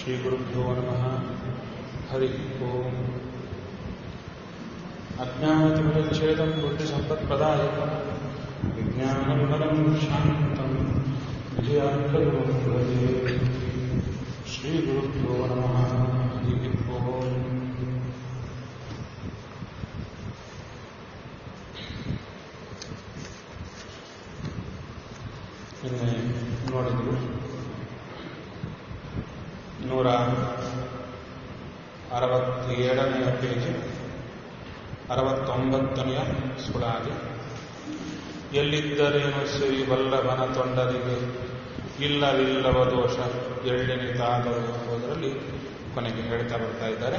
श्रीगुरुभ्यो नमः हरिः ओम् अज्ञानतिमिरच्छेदं बुद्धिसम्पत्प्रदायकं विज्ञानविमलं शान्तं विजयान्तगुरुं भजे श्रीगुरुभ्यो नमः हरिः ओम् ನಿನ್ನೆ ನೋಡಿದ್ವಿ ನೂರ ಅರವತ್ತೇಳನೆಯ ಪೇಜ್ ಅರವತ್ತೊಂಬತ್ತನೆಯ ಸುಳಾದಿ ಎಲ್ಲಿದ್ದರೇನು ಶ್ರೀ ವಲ್ಲಭನ ತೊಂಡರಿಗೆ ಇಲ್ಲವಿಲ್ಲವ ದೋಷ ಎಳ್ಳೆನಿತಾದರು ಎಂಬುದರಲ್ಲಿ ಕೊನೆಗೆ ಹೇಳ್ತಾ ಬರ್ತಾ ಇದ್ದಾರೆ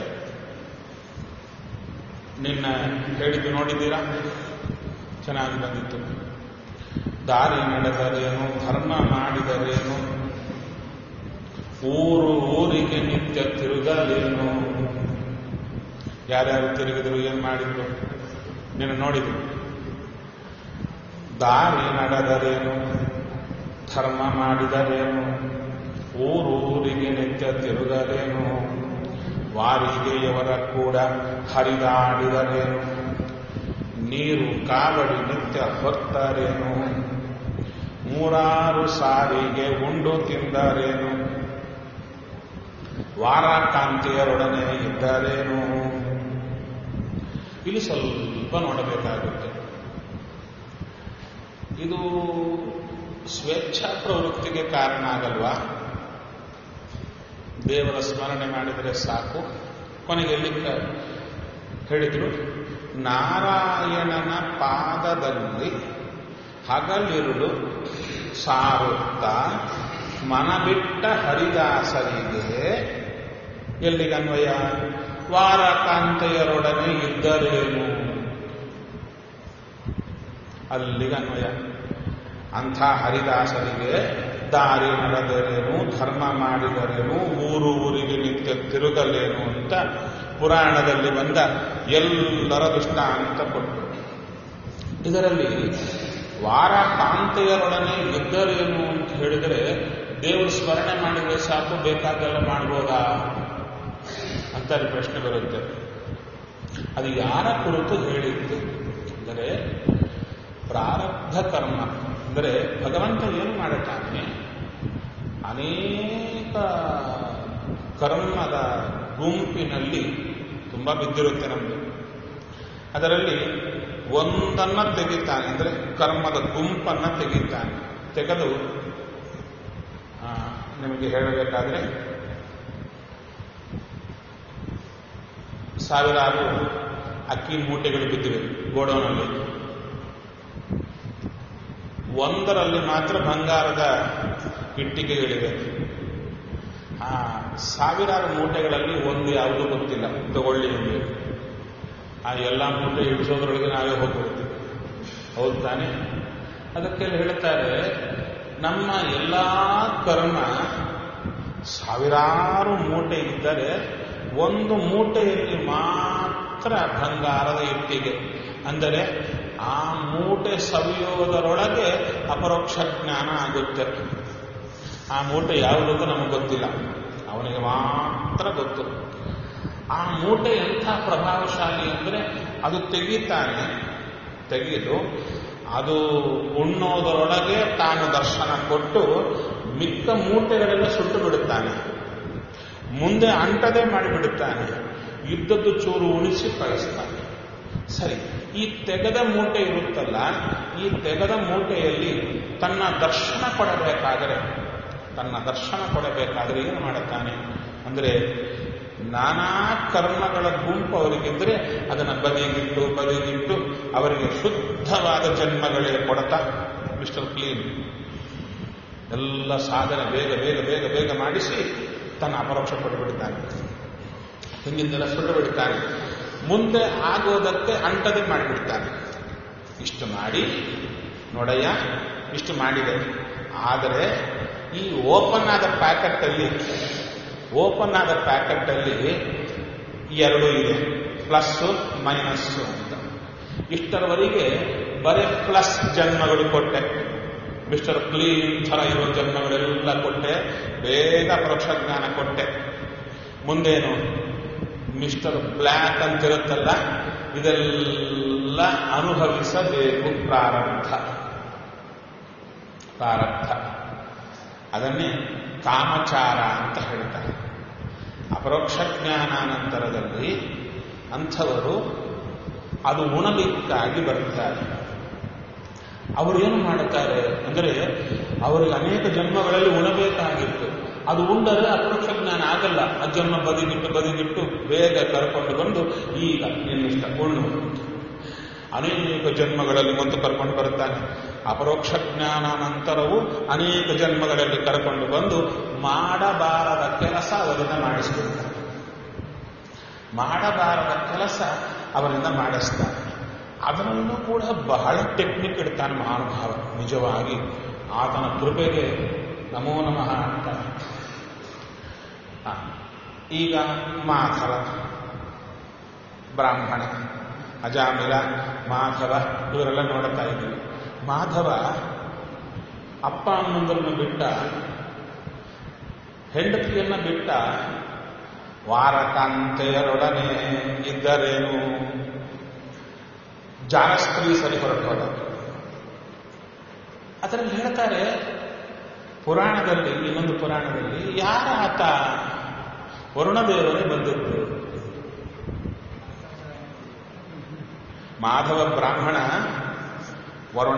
ನಿನ್ನ ಹೇಳಿದ್ದು ನೋಡಿದ್ದೀರಾ ಚೆನ್ನಾಗಿ ಬಂದಿತ್ತು ದಾರಿ ನಡೆದರೇನು ಧರ್ಮ ಮಾಡಿದರೇನು ಊರು ಊರಿಗೆ ನಿತ್ಯ ತಿರುಗಲೇನು ಯಾರ್ಯಾರು ತಿರುಗಿದ್ರು ಏನ್ ಮಾಡಿದ್ರು ನೀನು ನೋಡಿದ್ರು ದಾರಿ ನಡೆದರೇನು ಧರ್ಮ ಮಾಡಿದರೇನು ಊರೂರಿಗೆ ನಿತ್ಯ ತಿರುಗಲೇನು ವಾರಿಗೆಯವರ ಕೂಡ ಹರಿದಾಡಿದರೇನು ನೀರು ಕಾವಡಿ ನಿತ್ಯ ಹೊತ್ತರೇನು ಮೂರಾರು ಸಾರಿಗೆ ಉಂಡು ತಿಂದರೇನು ವಾರಾಕಾಂತಿಯರೊಡನೆ ಇದ್ದರೇನು ಇಲ್ಲಿ ಸ್ವಲ್ಪ ನೋಡಬೇಕಾಗುತ್ತೆ ಇದು ಸ್ವೇಚ್ಛಾ ಪ್ರವೃತ್ತಿಗೆ ಕಾರಣ ಆಗಲ್ವಾ ದೇವರ ಸ್ಮರಣೆ ಮಾಡಿದರೆ ಸಾಕು ಕೊನೆಗೆ ಎಲ್ಲಿ ಹೇಳಿದ್ರು ನಾರಾಯಣನ ಪಾದದಲ್ಲಿ ಹಗಲಿರುಳು ಸಾರುತ್ತ ಮನಬಿಟ್ಟ ಹರಿದಾಸರಿಗೆ ಎಲ್ಲಿಗನ್ವಯ ವಾರಕಾಂತೆಯರೊಡನೆ ಇದ್ದರೇನು ಅಲ್ಲಿಗನ್ವಯ ಅಂಥ ಹರಿದಾಸರಿಗೆ ದಾರಿ ನಡೆದರೇನು ಧರ್ಮ ಮಾಡಿದರೇನು ಊರು ಊರಿಗೆ ನಿತ್ಯ ತಿರುಗಲೇನು ಅಂತ ಪುರಾಣದಲ್ಲಿ ಬಂದ ಎಲ್ಲರ ದೃಷ್ಟಾಂತ ಕೊಟ್ಟು ಇದರಲ್ಲಿ ವಾರಕಾಂತೆಯರೊಡನೆ ಇದ್ದರೇನು ಅಂತ ಹೇಳಿದರೆ ದೇವರು ಸ್ಮರಣೆ ಮಾಡಿದರೆ ಸಾಕು ಬೇಕಾದೆಲ್ಲ ಮಾಡ್ಬೋದಾ ಅಂತ ಅಲ್ಲಿ ಪ್ರಶ್ನೆ ಬರುತ್ತೆ ಅದು ಯಾರ ಕುರಿತು ಹೇಳಿದ್ದು ಅಂದರೆ ಪ್ರಾರಬ್ಧ ಕರ್ಮ ಅಂದರೆ ಭಗವಂತ ಏನು ಮಾಡುತ್ತಾನೆ ಅನೇಕ ಕರ್ಮದ ಗುಂಪಿನಲ್ಲಿ ತುಂಬ ಬಿದ್ದಿರುತ್ತೆ ನಮಗೆ ಅದರಲ್ಲಿ ಒಂದನ್ನ ತೆಗಿತಾನೆ ಅಂದರೆ ಕರ್ಮದ ಗುಂಪನ್ನ ತೆಗಿತಾನೆ ತೆಗೆದು ನಿಮಗೆ ಹೇಳಬೇಕಾದ್ರೆ ಸಾವಿರಾರು ಅಕ್ಕಿ ಮೂಟೆಗಳು ಬಿದ್ದಿವೆ ಗೋಡೌನಲ್ಲಿ ಒಂದರಲ್ಲಿ ಮಾತ್ರ ಬಂಗಾರದ ಇಟ್ಟಿಗೆಗಳಿವೆ ಆ ಸಾವಿರಾರು ಮೂಟೆಗಳಲ್ಲಿ ಒಂದು ಯಾವುದೂ ಗೊತ್ತಿಲ್ಲ ತಗೊಳ್ಳಿ ಎಂದು ಆ ಎಲ್ಲ ಮೂಟೆ ಇಳಿಸೋದ್ರೊಳಗೆ ನಾವೇ ಹೋಗ್ಬಿಡ್ತೀವಿ ಹೌದು ತಾನೆ ಅದಕ್ಕೆಲ್ಲ ಹೇಳ್ತಾರೆ ನಮ್ಮ ಎಲ್ಲ ಕರ್ಮ ಸಾವಿರಾರು ಮೂಟೆ ಇದ್ದರೆ ಒಂದು ಮೂಟೆಯಲ್ಲಿ ಮಾತ್ರ ಬಂಗಾರದ ಇಟ್ಟಿಗೆ ಅಂದರೆ ಆ ಮೂಟೆ ಸವಿಯೋದರೊಳಗೆ ಅಪರೋಕ್ಷ ಜ್ಞಾನ ಆಗುತ್ತೆ ಆ ಮೂಟೆ ಯಾವುದಕ್ಕೂ ನಮಗೆ ಗೊತ್ತಿಲ್ಲ ಅವನಿಗೆ ಮಾತ್ರ ಗೊತ್ತು ಆ ಮೂಟೆ ಎಂಥ ಪ್ರಭಾವಶಾಲಿ ಅಂದರೆ ಅದು ತೆಗಿತಾನೆ ತೆಗೆದು ಅದು ಉಣ್ಣೋದರೊಳಗೆ ತಾನು ದರ್ಶನ ಕೊಟ್ಟು ಮಿಕ್ಕ ಮೂಟೆಗಳೆಲ್ಲ ಸುಟ್ಟು ಬಿಡುತ್ತಾನೆ ಮುಂದೆ ಅಂಟದೆ ಮಾಡಿಬಿಡುತ್ತಾನೆ ಇದ್ದದ್ದು ಚೂರು ಉಣಿಸಿ ಕಳಿಸ್ತಾನೆ ಸರಿ ಈ ತೆಗೆದ ಮೂಟೆ ಇರುತ್ತಲ್ಲ ಈ ತೆಗೆದ ಮೂಟೆಯಲ್ಲಿ ತನ್ನ ದರ್ಶನ ಕೊಡಬೇಕಾದರೆ ತನ್ನ ದರ್ಶನ ಕೊಡಬೇಕಾದರೆ ಏನು ಮಾಡುತ್ತಾನೆ ಅಂದರೆ ನಾನಾ ಕರ್ಮಗಳ ಗುಂಪು ಅವರಿಗಿದ್ರೆ ಅದನ್ನು ಬದಿಗಿಟ್ಟು ಬದಿಗಿಟ್ಟು ಅವರಿಗೆ ಶುದ್ಧವಾದ ಜನ್ಮಗಳೇ ಕೊಡತಾ ಮಿಸ್ಟರ್ ಕ್ಲೀನ್ ಎಲ್ಲ ಸಾಧನೆ ಬೇಗ ಬೇಗ ಬೇಗ ಬೇಗ ಮಾಡಿಸಿ ತನ್ನ ಅಪರೋಕ್ಷ ಕೊಟ್ಟುಬಿಡ್ತಾನೆ ಹಿಂಗಿಂದೆಲ್ಲ ಸುಟ್ಟು ಬಿಡ್ತಾನೆ ಮುಂದೆ ಆಗೋದಕ್ಕೆ ಅಂಟದೆ ಮಾಡಿಬಿಡ್ತಾನೆ ಇಷ್ಟು ಮಾಡಿ ನೋಡಯ್ಯ ಇಷ್ಟು ಮಾಡಿದೆ ಆದರೆ ಈ ಓಪನ್ ಆದ ಪ್ಯಾಕೆಟಲ್ಲಿ ಓಪನ್ ಆದ ಪ್ಯಾಕೆಟಲ್ಲಿ ಎರಡು ಇದೆ ಪ್ಲಸ್ಸು ಮೈನಸ್ಸು ಅಂತ ಇಷ್ಟರವರೆಗೆ ಬರೀ ಪ್ಲಸ್ ಜನ್ಮಗಳು ಕೊಟ್ಟೆ ಮಿಸ್ಟರ್ ಕ್ಲೀನ್ ಥರ ಇರೋ ಜನ್ಮಗಳೆಲ್ಲ ಕೊಟ್ಟೆ ಬೇಗ ಪರೋಕ್ಷ ಜ್ಞಾನ ಕೊಟ್ಟೆ ಮುಂದೇನು ಮಿಸ್ಟರ್ ಬ್ಲ್ಯಾಕ್ ಅಂತಿರುತ್ತಲ್ಲ ಇದೆಲ್ಲ ಅನುಭವಿಸಬೇಕು ಪ್ರಾರಬ್ಧ ಪ್ರಾರಬ್ಧ ಅದನ್ನೇ ಕಾಮಚಾರ ಅಂತ ಹೇಳ್ತಾರೆ ಅಪರೋಕ್ಷ ಜ್ಞಾನಾನಂತರದಲ್ಲಿ ಅಂಥವರು ಅದು ಉಣಲಿಕ್ಕಾಗಿ ಬರ್ತಾರೆ ಅವರು ಏನು ಮಾಡುತ್ತಾರೆ ಅಂದರೆ ಅವರಿಗೆ ಅನೇಕ ಜನ್ಮಗಳಲ್ಲಿ ಉಣಬೇಕಾಗಿತ್ತು ಅದು ಉಂಡರೆ ಅಪರೋಕ್ಷ ಜ್ಞಾನ ಆಗಲ್ಲ ಆ ಜನ್ಮ ಬದಿಗಿಟ್ಟು ಬದಿಗಿಟ್ಟು ಬೇಗ ಕರ್ಕೊಂಡು ಬಂದು ಈಗ ನಿನ್ನಿಷ್ಟ ಉಣ್ಣು ಅನೇಕ ಜನ್ಮಗಳಲ್ಲಿ ಮುಂದೆ ಕರ್ಕೊಂಡು ಬರುತ್ತಾನೆ ಅಪರೋಕ್ಷ ಜ್ಞಾನಾನಂತರವು ಅನೇಕ ಜನ್ಮಗಳಲ್ಲಿ ಕರ್ಕೊಂಡು ಬಂದು ಮಾಡಬಾರದ ಕೆಲಸ ಅವರಿಂದ ಮಾಡಿಸಿಬಿಡ್ತಾನೆ ಮಾಡಬಾರದ ಕೆಲಸ ಅವರಿಂದ ಮಾಡಿಸ್ತಾನೆ ಅದರಲ್ಲೂ ಕೂಡ ಬಹಳ ಟೆಕ್ನಿಕ್ ಇಡ್ತಾನೆ ಮಹಾನುಭಾವ ನಿಜವಾಗಿ ಆತನ ಕೃಪೆಗೆ ನಮೋ ನಮಃ ಅಂತಾನೆ ಆ, ಈಗ ಮಾಧವ ಬ್ರಾಹ್ಮಣ ಅಜಾಮಿಲ ಮಾಧವ ಇವರೆಲ್ಲ ನೋಡುತ್ತಾ ಇದ್ದೀವಿ ಮಾಧವ ಅಪ್ಪ ಅಮ್ಮಂದರನ್ನು ಬಿಟ್ಟ ಹೆಂಡತಿಯನ್ನ ಬಿಟ್ಟ ವಾರಕಾಂತೆಯರೊಡನೆ ಇದ್ದರೇನು ಜಾನಸ್ತ್ರೀ ಸರಿ ಹೊರಟೋದ ಅದರಲ್ಲಿ ಹೇಳ್ತಾರೆ ಪುರಾಣದಲ್ಲಿ ಇನ್ನೊಂದು ಪುರಾಣದಲ್ಲಿ ಯಾರ ಆತ ವರುಣದೇವರೇ ಬಂದಿದ್ದು ಮಾಧವ ಬ್ರಾಹ್ಮಣ ವರುಣ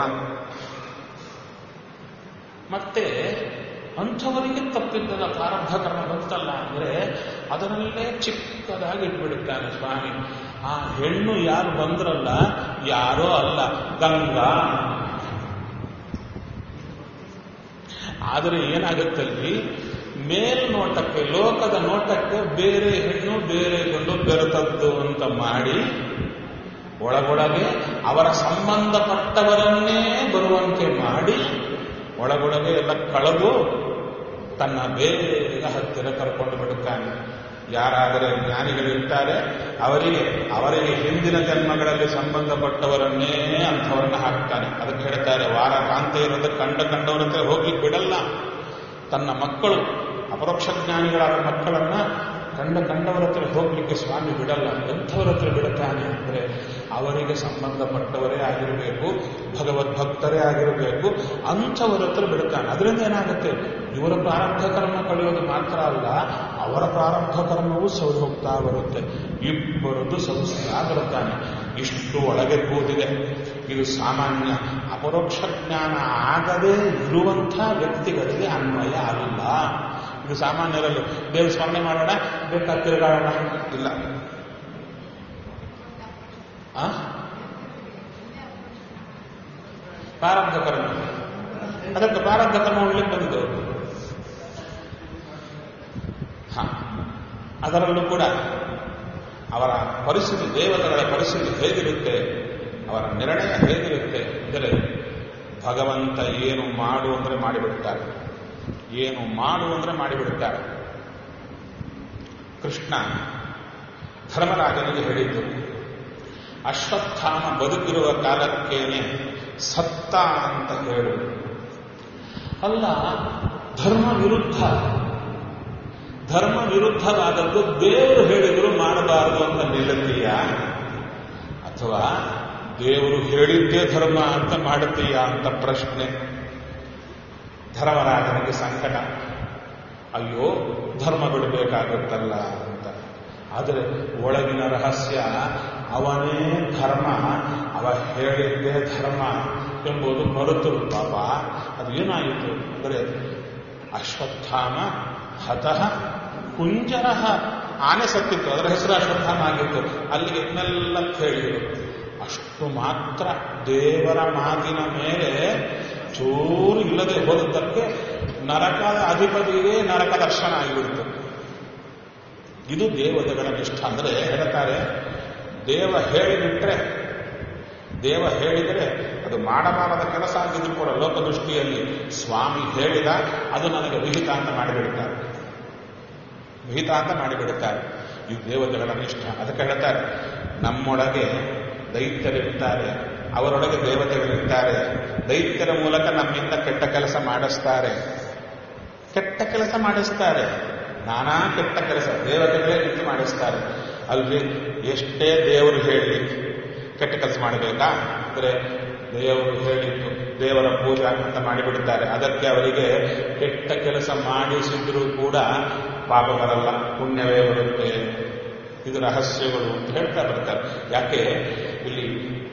ಮತ್ತೆ ಅಂಥವರಿಗೆ ತಪ್ಪಿದ್ದದ ಪ್ರಾರಬ್ಧ ಕರ್ಮ ಬಂತಲ್ಲ ಅಂದ್ರೆ ಅದರಲ್ಲೇ ಚಿಕ್ಕದಾಗಿ ಇಟ್ಬಿಡುತ್ತಾನೆ ಸ್ವಾಮಿ ಆ ಹೆಣ್ಣು ಯಾರು ಬಂದ್ರಲ್ಲ ಯಾರೋ ಅಲ್ಲ ಗಂಗಾ ಆದರೆ ಏನಾಗುತ್ತಲ್ಲಿ ಮೇಲ್ನೋಟಕ್ಕೆ ಲೋಕದ ನೋಟಕ್ಕೆ ಬೇರೆ ಹೆಣ್ಣು ಬೇರೆ ಗಂಡು ಬೆರೆತದ್ದು ಅಂತ ಮಾಡಿ ಒಳಗೊಳಗೆ ಅವರ ಸಂಬಂಧಪಟ್ಟವರನ್ನೇ ಬರುವಂತೆ ಮಾಡಿ ಒಳಗೊಳಗೆ ಎಲ್ಲ ಕಳೆದು ತನ್ನ ಬೇಗ ಹತ್ತಿರ ಕರ್ಕೊಂಡು ಬಿಡುತ್ತಾನೆ ಯಾರಾದರೆ ಜ್ಞಾನಿಗಳಿರ್ತಾರೆ ಅವರಿಗೆ ಅವರಿಗೆ ಹಿಂದಿನ ಜನ್ಮಗಳಲ್ಲಿ ಸಂಬಂಧಪಟ್ಟವರನ್ನೇ ಅಂಥವರನ್ನ ಹಾಕ್ತಾನೆ ಅದಕ್ಕೆ ಹೇಳ್ತಾರೆ ವಾರ ಕಾಂತಿ ಇರೋದು ಕಂಡ ಕಂಡವರ ಹತ್ರ ಹೋಗ್ಲಿಕ್ಕೆ ಬಿಡಲ್ಲ ತನ್ನ ಮಕ್ಕಳು ಅಪರೋಕ್ಷ ಜ್ಞಾನಿಗಳಾದ ಮಕ್ಕಳನ್ನ ಕಂಡ ಕಂಡವರ ಹತ್ರ ಹೋಗ್ಲಿಕ್ಕೆ ಸ್ವಾಮಿ ಬಿಡಲ್ಲ ಎಂಥವರ ಹತ್ರ ಬಿಡುತ್ತಾನೆ ಅಂದರೆ ಅವರಿಗೆ ಸಂಬಂಧಪಟ್ಟವರೇ ಆಗಿರಬೇಕು ಭಗವದ್ಭಕ್ತರೇ ಆಗಿರಬೇಕು ಅಂಥವರ ಹತ್ರ ಬಿಡುತ್ತಾನೆ ಅದರಿಂದ ಏನಾಗುತ್ತೆ ಇವರ ಪ್ರಾರಬ್ಧ ಕರ್ಮ ಕಳೆಯೋದು ಮಾತ್ರ ಅಲ್ಲ ಅವರ ಪ್ರಾರಬ್ಧ ಕರ್ಮವೂ ಸೌದು ಹೋಗ್ತಾ ಬರುತ್ತೆ ಇಬ್ಬರದ್ದು ಸವಿಸ್ತಾ ಬರುತ್ತಾನೆ ಇಷ್ಟು ಒಳಗೆ ಕೂದಿದೆ ಇದು ಸಾಮಾನ್ಯ ಅಪರೋಕ್ಷ ಜ್ಞಾನ ಆಗದೇ ಇರುವಂಥ ವ್ಯಕ್ತಿಗಳಿಗೆ ಅನ್ವಯ ಆಗಿಲ್ಲ ಇದು ಸಾಮಾನ್ಯರಲ್ಲಿ ದೇವ್ರ ಸ್ಮರಣೆ ಮಾಡೋಣ ಬೇಕಾ ತಿರುಗಾಡೋಣ ಇಲ್ಲ ಆ? ಪ್ರಾರಬ್ಧ ಕರ್ಮ ಅದಕ್ಕೆ ಪ್ರಾರಬ್ಧ ಕರ್ಮ ಉಳ್ಳಿಕ್ಕೆ ಬಂದಿದೆ ಹ ಅದರಲ್ಲೂ ಕೂಡ ಅವರ ಪರಿಸ್ಥಿತಿ ದೇವತೆಗಳ ಪರಿಸ್ಥಿತಿ ಹೇಗಿರುತ್ತೆ ಅವರ ನಿರ್ಣಯ ಹೇಗಿರುತ್ತೆ ಅಂದರೆ ಭಗವಂತ ಏನು ಮಾಡು ಅಂದರೆ ಮಾಡಿಬಿಡುತ್ತಾರೆ ಏನು ಮಾಡು ಅಂದರೆ ಮಾಡಿಬಿಡುತ್ತಾರೆ ಕೃಷ್ಣ ಧರ್ಮರಾಜನಿಗೆ ಹೇಳಿದ್ದು ಅಶ್ವತ್ಥಾಮ ಬದುಕಿರುವ ಕಾಲಕ್ಕೇನೆ ಸತ್ತ ಅಂತ ಹೇಳು ಅಲ್ಲ ಧರ್ಮ ವಿರುದ್ಧ ಧರ್ಮ ವಿರುದ್ಧವಾದದ್ದು ದೇವರು ಹೇಳಿದ್ರು ಮಾಡಬಾರದು ಅಂತ ನಿಲ್ಲುತ್ತೀಯ ಅಥವಾ ದೇವರು ಹೇಳಿದ್ದೇ ಧರ್ಮ ಅಂತ ಮಾಡುತ್ತೀಯ ಅಂತ ಪ್ರಶ್ನೆ ಧರ್ಮರಾಜನಿಗೆ ಸಂಕಟ ಅಯ್ಯೋ ಧರ್ಮ ಬಿಡಬೇಕಾಗುತ್ತಲ್ಲ ಅಂತ ಆದರೆ ಒಳಗಿನ ರಹಸ್ಯ ಅವನೇ ಧರ್ಮ ಅವ ಹೇಳಿದ್ದೇ ಧರ್ಮ ಎಂಬುದು ಮರೆತು ಪಾಪ ಅದು ಏನಾಯಿತು ಅಂದರೆ ಅಶ್ವತ್ಥಾಮ ಹತಃ ಕುಂಜರ ಆನೆ ಸತ್ತಿತ್ತು ಅದರ ಹೆಸರು ಅಶ್ವತ್ಥಾಮ ಆಗಿತ್ತು ಅಲ್ಲಿಗೆ ಇನ್ನೆಲ್ಲ ಹೇಳಿದರು ಅಷ್ಟು ಮಾತ್ರ ದೇವರ ಮಾತಿನ ಮೇಲೆ ಚೂರು ಇಲ್ಲದೆ ಹೋದದ್ದಕ್ಕೆ ನರಕದ ಅಧಿಪತಿಗೆ ನರಕ ದರ್ಶನ ಆಗಿಬಿಡ್ತು ಇದು ದೇವತೆಗಳ ನಿಷ್ಠ ಅಂದರೆ ಹೇಳ್ತಾರೆ ದೇವ ಹೇಳಿಬಿಟ್ರೆ ದೇವ ಹೇಳಿದರೆ ಅದು ಮಾಡಬಾರದ ಕೆಲಸ ಆಗಿದ್ರು ಕೂಡ ಲೋಕದೃಷ್ಟಿಯಲ್ಲಿ ಸ್ವಾಮಿ ಹೇಳಿದ ಅದು ನನಗೆ ವಿಹಿತ ಅಂತ ಮಾಡಿಬಿಡುತ್ತಾರೆ ವಿಹಿತ ಅಂತ ಮಾಡಿಬಿಡುತ್ತಾರೆ ಇದು ದೇವತೆಗಳ ನಿಷ್ಠ ಅದಕ್ಕೆ ಹೇಳ್ತಾರೆ ನಮ್ಮೊಳಗೆ ದೈತ್ಯರಿರ್ತಾರೆ ಅವರೊಳಗೆ ದೇವತೆಗಳಿರ್ತಾರೆ ದೈತ್ಯರ ಮೂಲಕ ನಮ್ಮಿಂದ ಕೆಟ್ಟ ಕೆಲಸ ಮಾಡಿಸ್ತಾರೆ ಕೆಟ್ಟ ಕೆಲಸ ಮಾಡಿಸ್ತಾರೆ ನಾನಾ ಕೆಟ್ಟ ಕೆಲಸ ದೇವತೆಗಳೇ ನಿಂತು ಮಾಡಿಸ್ತಾರೆ ಅಲ್ಲಿ ಎಷ್ಟೇ ದೇವರು ಹೇಳಿ ಕೆಟ್ಟ ಕೆಲಸ ಮಾಡಬೇಕಾ ಅಂದರೆ ದೇವರು ಹೇಳಿದ್ದು ದೇವರ ಪೂಜಾ ಅಂತ ಮಾಡಿಬಿಡುತ್ತಾರೆ ಅದಕ್ಕೆ ಅವರಿಗೆ ಕೆಟ್ಟ ಕೆಲಸ ಮಾಡಿಸಿದ್ರೂ ಕೂಡ ಪಾಪ ಬರಲ್ಲ ಪುಣ್ಯವೇ ಬರುತ್ತೆ ಇದು ರಹಸ್ಯಗಳು ಅಂತ ಹೇಳ್ತಾ ಬರ್ತಾರೆ ಯಾಕೆ ಇಲ್ಲಿ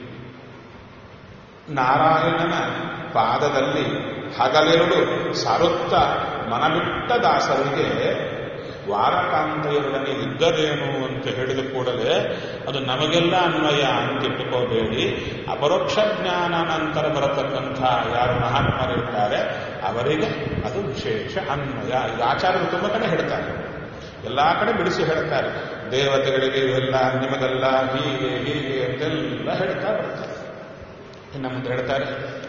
ನಾರಾಯಣನ ಪಾದದಲ್ಲಿ ಹಗಲೆರಡು ಸಾರುತ್ತ ಮನಬಿಟ್ಟ ದಾಸರಿಗೆ ವಾರಕಾಂತೆಯೊಡನೆ ಇದ್ದರೇನು ಅಂತ ಹೇಳಿದ ಕೂಡಲೇ ಅದು ನಮಗೆಲ್ಲ ಅನ್ವಯ ಅಂತ ಇಟ್ಟುಕೋಬೇಡಿ ಅಪರೋಕ್ಷ ಜ್ಞಾನ ನಂತರ ಬರತಕ್ಕಂಥ ಯಾರು ಮಹಾತ್ಮರಿರ್ತಾರೆ ಅವರಿಗೆ ಅದು ವಿಶೇಷ ಅನ್ವಯ ಇದು ಆಚಾರ್ಯರು ತುಂಬ ಕಡೆ ಹೇಳ್ತಾರೆ ಎಲ್ಲಾ ಕಡೆ ಬಿಡಿಸಿ ಹೇಳ್ತಾರೆ ದೇವತೆಗಳಿಗೆ ಇವೆಲ್ಲ ನಿಮಗೆಲ್ಲ ಹೀಗೆ ಹೀಗೆ ಅಂತೆಲ್ಲ ಹೇಳ್ತಾ ಬರ್ತಾರೆ ಇನ್ನು ಮುಂದೆ ಹೇಳ್ತಾರೆ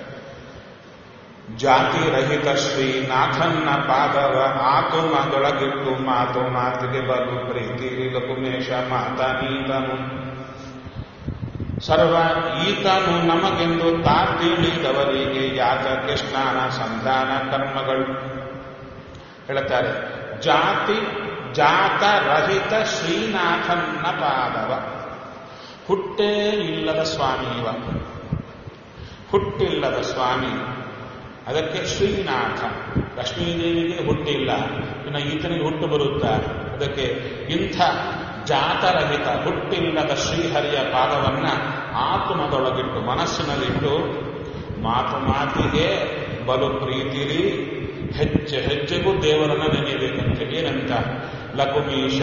ಜಾತಿ ರಹಿತ ಶ್ರೀ ನಾಥನ್ನ ಪಾದವ ಆತು ಮದೊಳಗಿಟ್ಟು ಮಾತು ಮಾತಿಗೆ ಬಲು ಪ್ರೀತಿ ಲಕುಮೇಶ ಮಾತ ನೀತನು ಸರ್ವ ಈತನು ನಮಗೆಂದು ತಾತೀಳಿದವರಿಗೆ ಯಾತಕ್ಕೆ ಸ್ನಾನ ಸಂಧಾನ ಕರ್ಮಗಳು ಹೇಳುತ್ತಾರೆ ಜಾತಿ ಜಾತ ರಹಿತ ಶ್ರೀನಾಥನ್ನ ಪಾದವ ಹುಟ್ಟೇ ಇಲ್ಲದ ಸ್ವಾಮಿ ಇವ ಹುಟ್ಟಿಲ್ಲದ ಸ್ವಾಮಿ ಅದಕ್ಕೆ ಶ್ರೀನಾಥ ಲಕ್ಷ್ಮೀದೇವಿಗೆ ಹುಟ್ಟಿಲ್ಲ ಇನ್ನು ಈತನಿಗೆ ಹುಟ್ಟು ಬರುತ್ತಾ ಅದಕ್ಕೆ ಇಂಥ ಜಾತರಹಿತ ಹುಟ್ಟಿಲ್ಲದ ಶ್ರೀಹರಿಯ ಪಾದವನ್ನ ಆತ್ಮದೊಳಗಿಟ್ಟು ಮನಸ್ಸಿನಲ್ಲಿಟ್ಟು ಮಾತು ಮಾತಿಗೆ ಬಲು ಪ್ರೀತಿರಿ ಹೆಜ್ಜೆ ಹೆಜ್ಜೆಗೂ ದೇವರನ್ನ ನೆನೆಯಬೇಕಂತ ಏನಂತ ಲಕುಮೀಶ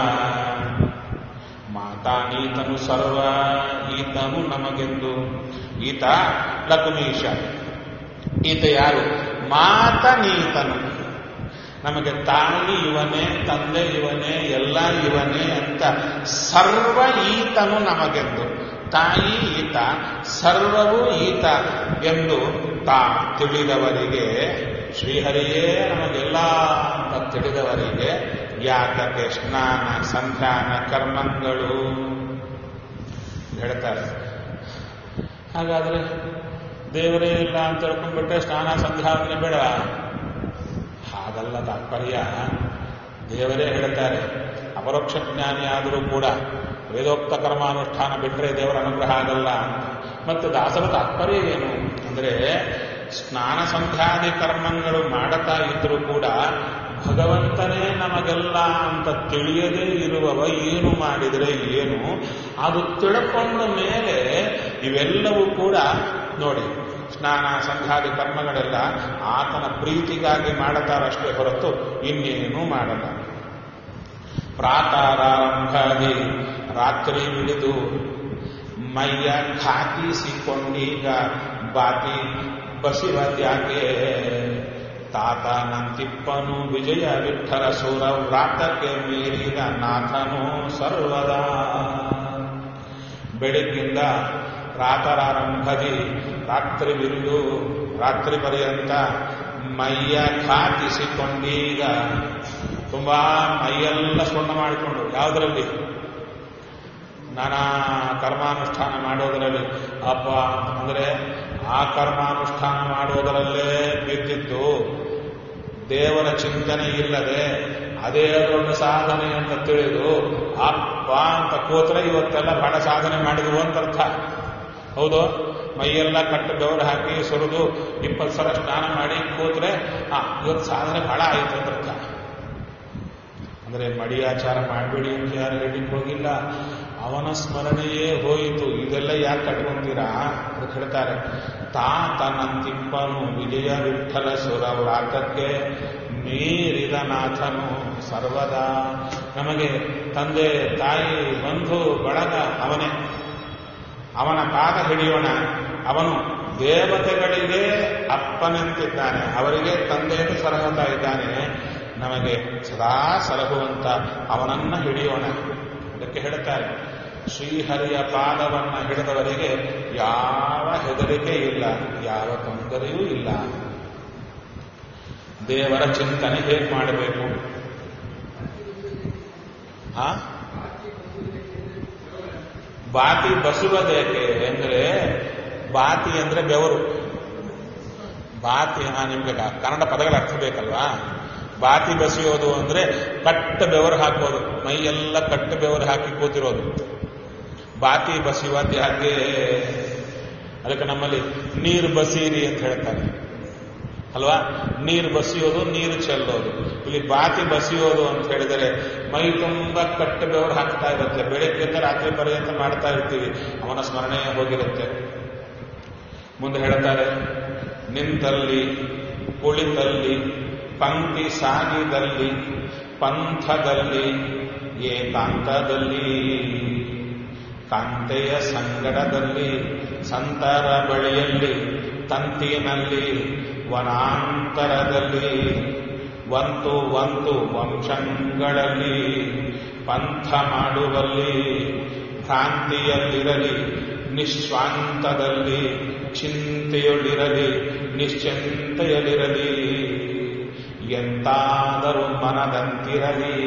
ಮಾತಾನೀತನು ಸರ್ವ ಈತನು ನಮಗೆಂದು ಈತ ಲಕುಮೀಶ ಈತ ಯಾರು ಮಾತನೀತನು ನಮಗೆ ತಾಯಿ ಇವನೇ ತಂದೆ ಇವನೇ ಎಲ್ಲ ಇವನೇ ಅಂತ ಸರ್ವ ಈತನು ನಮಗೆಂದು ತಾಯಿ ಈತ ಸರ್ವವೂ ಈತ ಎಂದು ತಾ ತಿಳಿದವರಿಗೆ ಶ್ರೀಹರಿಯೇ ನಮಗೆಲ್ಲ ಅಂತ ತಿಳಿದವರಿಗೆ ಯಾತಕ್ಕೆ ಸ್ನಾನ ಸಂಧಾನ ಕರ್ಮಗಳು ಹೇಳ್ತಾರೆ ಹಾಗಾದ್ರೆ ದೇವರೇ ಇಲ್ಲ ಅಂತ ತಿಳ್ಕೊಂಡ್ಬಿಟ್ರೆ ಸ್ನಾನ ಸಂಧ್ಯಾವನೆ ಬೇಡ ಹಾಗಲ್ಲ ತಾತ್ಪರ್ಯ ದೇವರೇ ಹೇಳ್ತಾರೆ ಅಪರೋಕ್ಷ ಜ್ಞಾನಿ ಆದರೂ ಕೂಡ ವೇದೋಕ್ತ ಕರ್ಮಾನುಷ್ಠಾನ ಬಿಟ್ಟರೆ ದೇವರ ಅನುಗ್ರಹ ಆಗಲ್ಲ ಮತ್ತು ದಾಸರ ತಾತ್ಪರ್ಯ ಏನು ಅಂದರೆ ಸ್ನಾನ ಸಂಧ್ಯಾದಿ ಕರ್ಮಗಳು ಮಾಡುತ್ತಾ ಇದ್ರೂ ಕೂಡ ಭಗವಂತನೇ ನಮಗೆಲ್ಲ ಅಂತ ತಿಳಿಯದೇ ಇರುವವ ಏನು ಮಾಡಿದರೆ ಏನು ಅದು ತಿಳ್ಕೊಂಡ ಮೇಲೆ ಇವೆಲ್ಲವೂ ಕೂಡ ನೋಡಿ ಸ್ನಾನ ಸಂಘಾದಿ ಕರ್ಮಗಳೆಲ್ಲ ಆತನ ಪ್ರೀತಿಗಾಗಿ ಮಾಡುತ್ತಾರಷ್ಟೇ ಹೊರತು ಇನ್ನೇನೂ ಮಾಡಲ್ಲ ಪ್ರಾತಾರಾರಂಭಾದಿ ರಾತ್ರಿ ಹಿಡಿದು ಮೈಯ ಖಾತಿಸಿಕೊಂಡೀಗ ಬಾತಿ ಬಸಿವತ್ಯಾಕೆ ತಾತ ನಂತಿಪ್ಪನು ವಿಜಯ ವಿಠಲ ಸೂರ ವ್ರಾತಕ್ಕೆ ಮೀರಿದ ನಾಥನು ಸರ್ವದಾ ಬೆಳಗ್ಗಿಂದ ರಾತರಾರಂಭದಿ ರಾತ್ರಿ ಬಿರುದು ರಾತ್ರಿ ಪರ್ಯಂತ ಮೈಯ ಖಾತಿಸಿಕೊಂಡೀಗ ತುಂಬಾ ಮೈಯೆಲ್ಲ ಸುಣ್ಣ ಮಾಡಿಕೊಂಡು ಯಾವುದರಲ್ಲಿ ನಾನಾ ಕರ್ಮಾನುಷ್ಠಾನ ಮಾಡೋದರಲ್ಲಿ ಅಪ್ಪ ಅಂದರೆ ಆ ಕರ್ಮಾನುಷ್ಠಾನ ಮಾಡೋದರಲ್ಲೇ ಬಿದ್ದಿದ್ದು ದೇವರ ಚಿಂತನೆ ಇಲ್ಲದೆ ಅದೇ ದೊಡ್ಡ ಸಾಧನೆ ಅಂತ ತಿಳಿದು ಅಪ್ಪ ಅಂತ ಕೂತ್ರೆ ಇವತ್ತೆಲ್ಲ ಬಹಳ ಸಾಧನೆ ಮಾಡಿದ್ವು ಅಂತ ಅರ್ಥ ಹೌದು ಮೈಯೆಲ್ಲ ಕಟ್ಟು ಬೆವರು ಹಾಕಿ ಸುರಿದು ಇಪ್ಪತ್ತು ಸಲ ಸ್ನಾನ ಮಾಡಿ ಕೂತ್ರೆ ಆ ಇವತ್ತು ಸಾಧನೆ ಬಹಳ ಆಯಿತು ಅಂತ ಅರ್ಥ ಅಂದರೆ ಮಡಿಯಾಚಾರ ಮಾಡಬೇಡಿ ಅಂತ ಯಾರು ಹೇಳಿಕ್ ಹೋಗಿಲ್ಲ ಅವನ ಸ್ಮರಣೆಯೇ ಹೋಯಿತು ಇದೆಲ್ಲ ಯಾಕೆ ಕಟ್ಕೊಂತೀರಾ ಅಂತ ಹೇಳ್ತಾರೆ ತಾ ತನ್ನಂತಿಪ್ಪನು ವಿಜಯ ವಿಠಲ ಸುರ ವ್ರಾತಕ್ಕೆ ಮೀರಿದ ನಾಥನು ಸರ್ವದಾ ನಮಗೆ ತಂದೆ ತಾಯಿ ಬಂಧು ಬಳಗ ಅವನೇ ಅವನ ಪಾದ ಹಿಡಿಯೋಣ ಅವನು ದೇವತೆಗಳಿಗೆ ಅಪ್ಪನಂತಿದ್ದಾನೆ ಅವರಿಗೆ ತಂದೆಯನ್ನು ಸಲಹುತ್ತಾ ಇದ್ದಾನೆ ನಮಗೆ ಸದಾ ಸಲಹುವಂತ ಅವನನ್ನ ಹಿಡಿಯೋಣ ಅದಕ್ಕೆ ಹೇಳ್ತಾರೆ ಶ್ರೀಹರಿಯ ಪಾದವನ್ನ ಹಿಡಿದವರಿಗೆ ಯಾವ ಹೆದರಿಕೆ ಇಲ್ಲ ಯಾವ ತೊಂದರೆಯೂ ಇಲ್ಲ ದೇವರ ಚಿಂತನೆ ಹೇಗೆ ಮಾಡಬೇಕು ಆ ಬಾತಿ ಬಸುವುದೇಕೆ ಅಂದರೆ ಬಾತಿ ಅಂದ್ರೆ ಬೆವರು ಬಾತಿ ಆ, ನಿಮ್ಗೆ ಕ- ಕನ್ನಡ ಪದಗಳ ಅರ್ಥ ಬೇಕಲ್ವಾ ಬಾತಿ ಬಸಿಯೋದು ಅಂದ್ರೆ ಕಟ್ಟ ಬೆವರು ಹಾಕೋದು ಮೈಯೆಲ್ಲ ಕಟ್ಟ ಬೆವರು ಹಾಕಿ ಕೂತಿರೋದು ಬಾತಿ ಬಸಿಯುವ ಯಾಕೆ ಅದಕ್ಕೆ ನಮ್ಮಲ್ಲಿ ನೀರು ಬಸೀರಿ ಅಂತ ಹೇಳ್ತಾರೆ ಅಲ್ವಾ ನೀರು ಬಸಿಯೋದು ನೀರು ಚೆಲ್ಲೋದು ಇಲ್ಲಿ ಬಾತಿ ಬಸಿಯೋದು ಅಂತ ಹೇಳಿದರೆ ಮೈ ತುಂಬ ಕಟ್ಟ ಬೆವರು ಹಾಕ್ತಾ ಇರುತ್ತೆ ಬೆಳಗ್ಗೆಯಿಂದ ರಾತ್ರಿ ಪರ್ಯಂತ ಮಾಡ್ತಾ ಇರ್ತೀವಿ ಅವನ ಸ್ಮರಣೆ ಹೋಗಿರುತ್ತೆ ಮುಂದೆ ಹೇಳ್ತಾರೆ ನಿಂತಲ್ಲಿ ಕುಳಿತಲ್ಲಿ ಪಂಕ್ತಿ ಸಾಗಿದಲ್ಲಿ ಪಂಥದಲ್ಲಿ ಏಕಾಂತದಲ್ಲಿ ಕಾಂತೆಯ ಸಂಗಡದಲ್ಲಿ ಸಂತರ ಬಳಿಯಲ್ಲಿ ತಂತಿನಲ್ಲಿ ವನಾಂತರದಲ್ಲಿ ಒಂದು ಒಂದು ವಂಶಗಳಲ್ಲಿ ಪಂಥ ಮಾಡುವಲ್ಲಿ ಭ್ರಾಂತಿಯಲ್ಲಿರಲಿ ನಿಶ್ವಾಂತದಲ್ಲಿ ಚಿಂತೆಯೊಳಿರಲಿ ನಿಶ್ಚಿಂತೆಯಲ್ಲಿರಲಿ ಎಂತಾದರೂ ಮನದಂತಿರಲಿ